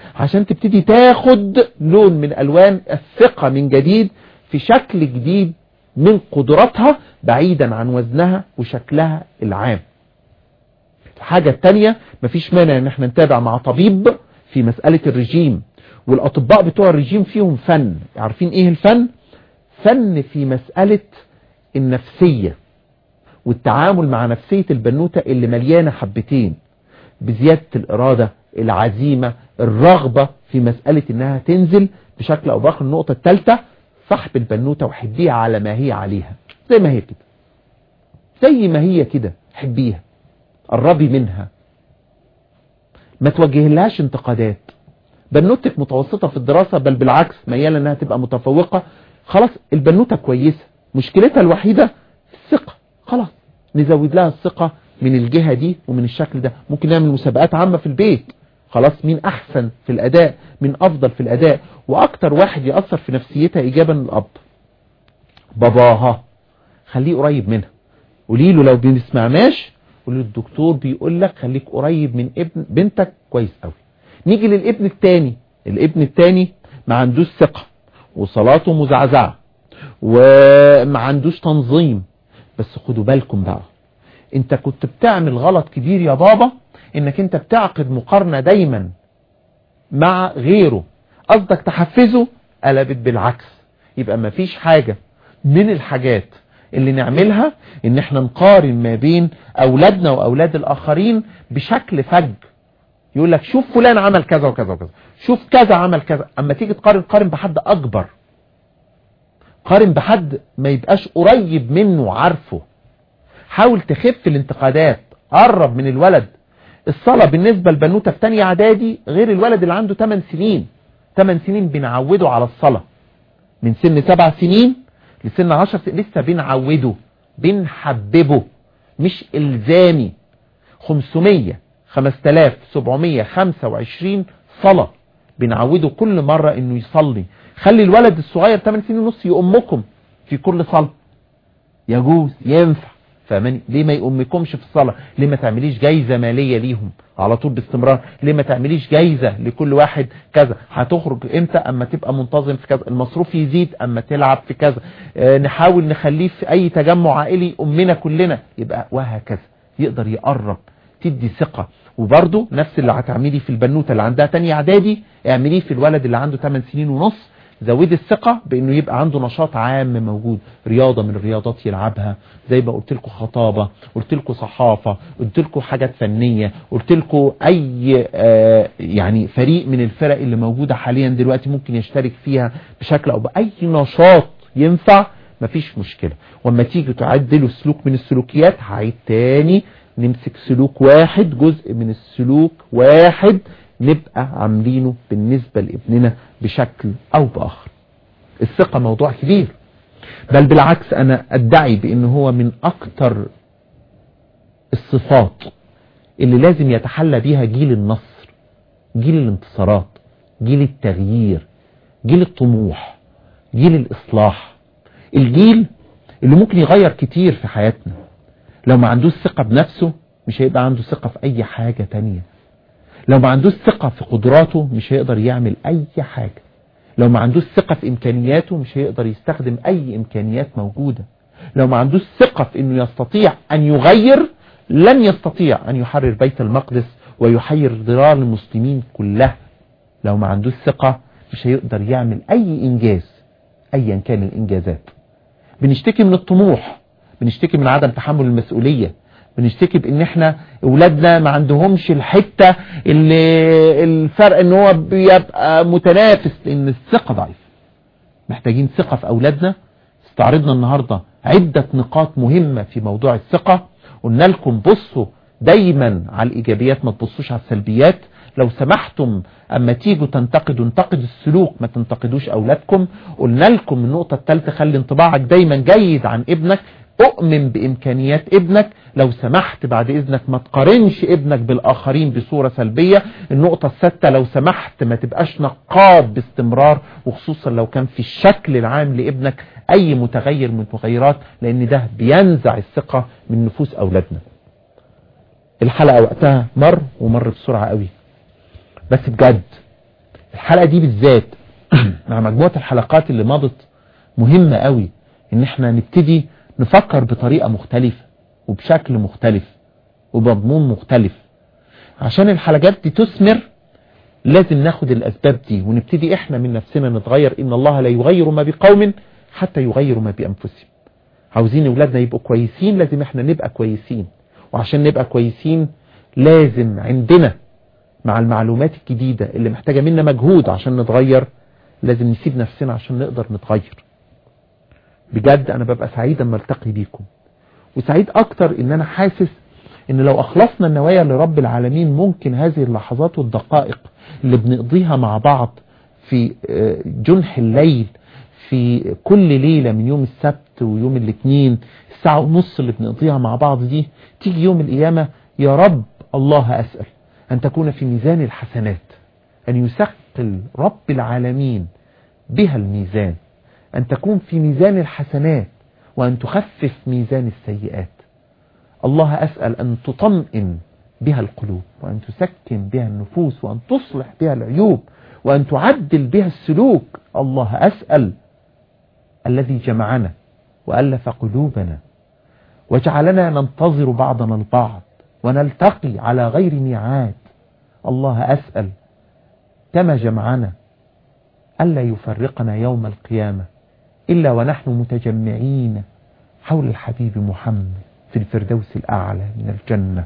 عشان تبتدي تاخد لون من الوان الثقة من جديد في شكل جديد من قدراتها بعيدا عن وزنها وشكلها العام الحاجة التانية مفيش مانع ان احنا نتابع مع طبيب في مسألة الرجيم والاطباء بتوع الرجيم فيهم فن عارفين ايه الفن فن في مسألة النفسية والتعامل مع نفسية البنوتة اللي مليانة حبتين بزيادة الإرادة العزيمة الرغبة في مسألة انها تنزل بشكل او باخر النقطة الثالثة صاحب البنوتة وحبيها على ما هي عليها زي ما هي كده زي ما هي كده حبيها قربي منها ما توجه لهاش انتقادات بنوتك متوسطة في الدراسة بل بالعكس ميالة انها تبقى متفوقة خلاص البنوتة كويسة مشكلتها الوحيدة الثقة خلاص نزود لها الثقة من الجهة دي ومن الشكل ده ممكن نعمل مسابقات عامة في البيت خلاص مين احسن في الاداء مين افضل في الاداء واكتر واحد يأثر في نفسيتها ايجابا الاب باباها خليه قريب منها قولي له لو بنسمعناش قولي له الدكتور بيقول لك خليك قريب من ابن بنتك كويس قوي نيجي للابن التاني الابن التاني ما عندوش ثقة وصلاته مزعزعة وما عندوش تنظيم بس خدوا بالكم بقى انت كنت بتعمل غلط كبير يا بابا انك انت بتعقد مقارنة دايما مع غيره قصدك تحفزه قلبت بالعكس يبقى ما فيش حاجة من الحاجات اللي نعملها ان احنا نقارن ما بين اولادنا واولاد الاخرين بشكل فج يقول لك شوف فلان عمل كذا وكذا وكذا شوف كذا عمل كذا اما تيجي تقارن قارن بحد اكبر قارن بحد ما يبقاش قريب منه عارفه حاول تخف الانتقادات قرب من الولد الصلاة بالنسبة لبنوتة في تانية اعدادي غير الولد اللي عنده 8 سنين 8 سنين بنعوده على الصلاة من سن 7 سنين لسن 10 سنين لسه بنعوده بنحببه مش الزامي 500 5725 صلاة بنعوده كل مرة انه يصلي خلي الولد الصغير 8 سنين ونص يؤمكم في كل صلاة يجوز ينفع فاهماني ليه ما يؤمكمش في الصلاة ليه ما تعمليش جايزة مالية ليهم على طول باستمرار ليه ما تعمليش جايزة لكل واحد كذا هتخرج امتى اما تبقى منتظم في كذا المصروف يزيد اما تلعب في كذا اه نحاول نخليه في اي تجمع عائلي امنا كلنا يبقى وهكذا يقدر يقرب تدي ثقة وبرضه نفس اللي هتعمليه في البنوتة اللي عندها تانية اعدادي اعمليه في الولد اللي عنده 8 سنين ونص زود الثقة بانه يبقى عنده نشاط عام موجود رياضة من الرياضات يلعبها زي ما قلت لكم خطابة قلت لكم صحافة قلت لكم حاجات فنية قلت لكم اي آه يعني فريق من الفرق اللي موجودة حاليا دلوقتي ممكن يشترك فيها بشكل او باي نشاط ينفع مفيش مشكلة واما تيجي تعدلوا سلوك من السلوكيات هعيد تاني نمسك سلوك واحد جزء من السلوك واحد نبقى عاملينه بالنسبة لابننا بشكل او باخر الثقة موضوع كبير بل بالعكس انا ادعي بان هو من اكتر الصفات اللي لازم يتحلى بيها جيل النصر جيل الانتصارات جيل التغيير جيل الطموح جيل الاصلاح الجيل اللي ممكن يغير كتير في حياتنا لو ما عندوش ثقة بنفسه مش هيبقى عنده ثقة في اي حاجة تانية لو ما عندوش ثقة في قدراته مش هيقدر يعمل اي حاجة لو ما عندوش ثقة في امكانياته مش هيقدر يستخدم اي امكانيات موجودة لو ما عندوش ثقة في انه يستطيع ان يغير لن يستطيع ان يحرر بيت المقدس ويحير ضرار المسلمين كلها لو ما عندوش ثقة مش هيقدر يعمل اي انجاز ايا كان الانجازات بنشتكي من الطموح بنشتكي من عدم تحمل المسؤولية بنشتكي بان احنا اولادنا ما عندهمش الحتة اللي الفرق ان هو بيبقى متنافس لان الثقة ضعيف محتاجين ثقة في اولادنا استعرضنا النهاردة عدة نقاط مهمة في موضوع الثقة قلنا لكم بصوا دايما على الايجابيات ما تبصوش على السلبيات لو سمحتم اما تيجوا تنتقدوا انتقدوا السلوك ما تنتقدوش اولادكم قلنا لكم النقطة الثالثة خلي انطباعك دايما جيد عن ابنك اؤمن بامكانيات ابنك لو سمحت بعد اذنك ما تقارنش ابنك بالاخرين بصورة سلبية النقطة السادسة لو سمحت ما تبقاش نقاد باستمرار وخصوصا لو كان في الشكل العام لابنك اي متغير من المتغيرات لان ده بينزع الثقة من نفوس اولادنا الحلقة وقتها مر ومر بسرعة قوي بس بجد الحلقة دي بالذات مع مجموعة الحلقات اللي مضت مهمة قوي ان احنا نبتدي نفكر بطريقة مختلفة وبشكل مختلف وبمضمون مختلف عشان الحلقات دي تثمر لازم ناخد الاسباب دي ونبتدي احنا من نفسنا نتغير ان الله لا يغير ما بقوم حتى يغيروا ما بانفسهم عاوزين اولادنا يبقوا كويسين لازم احنا نبقى كويسين وعشان نبقى كويسين لازم عندنا مع المعلومات الجديدة اللي محتاجة منا مجهود عشان نتغير لازم نسيب نفسنا عشان نقدر نتغير بجد انا ببقى سعيد اما التقي بيكم وسعيد اكتر ان انا حاسس ان لو اخلصنا النوايا لرب العالمين ممكن هذه اللحظات والدقائق اللي بنقضيها مع بعض في جنح الليل في كل ليلة من يوم السبت ويوم الاثنين الساعة ونص اللي بنقضيها مع بعض دي تيجي يوم القيامة يا رب الله أسأل أن تكون في ميزان الحسنات أن يثقل رب العالمين بها الميزان أن تكون في ميزان الحسنات وأن تخفف ميزان السيئات الله أسأل أن تطمئن بها القلوب وأن تسكن بها النفوس وأن تصلح بها العيوب وأن تعدل بها السلوك الله أسأل الذي جمعنا وألف قلوبنا وجعلنا ننتظر بعضنا البعض ونلتقي على غير ميعاد الله أسأل كما جمعنا ألا يفرقنا يوم القيامة إلا ونحن متجمعين حول الحبيب محمد في الفردوس الأعلى من الجنة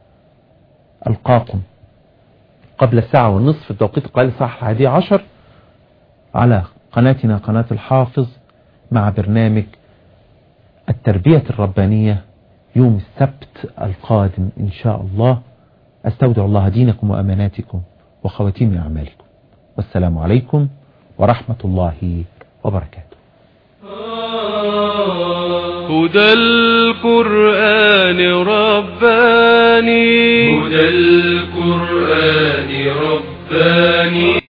ألقاكم قبل الساعة والنصف التوقيت قال الساعة الحادية عشر على قناتنا قناة الحافظ مع برنامج التربية الربانية يوم السبت القادم إن شاء الله أستودع الله دينكم وأماناتكم وخواتيم أعمالكم والسلام عليكم ورحمة الله وبركاته هدى القرآن رباني هدى القرآن رباني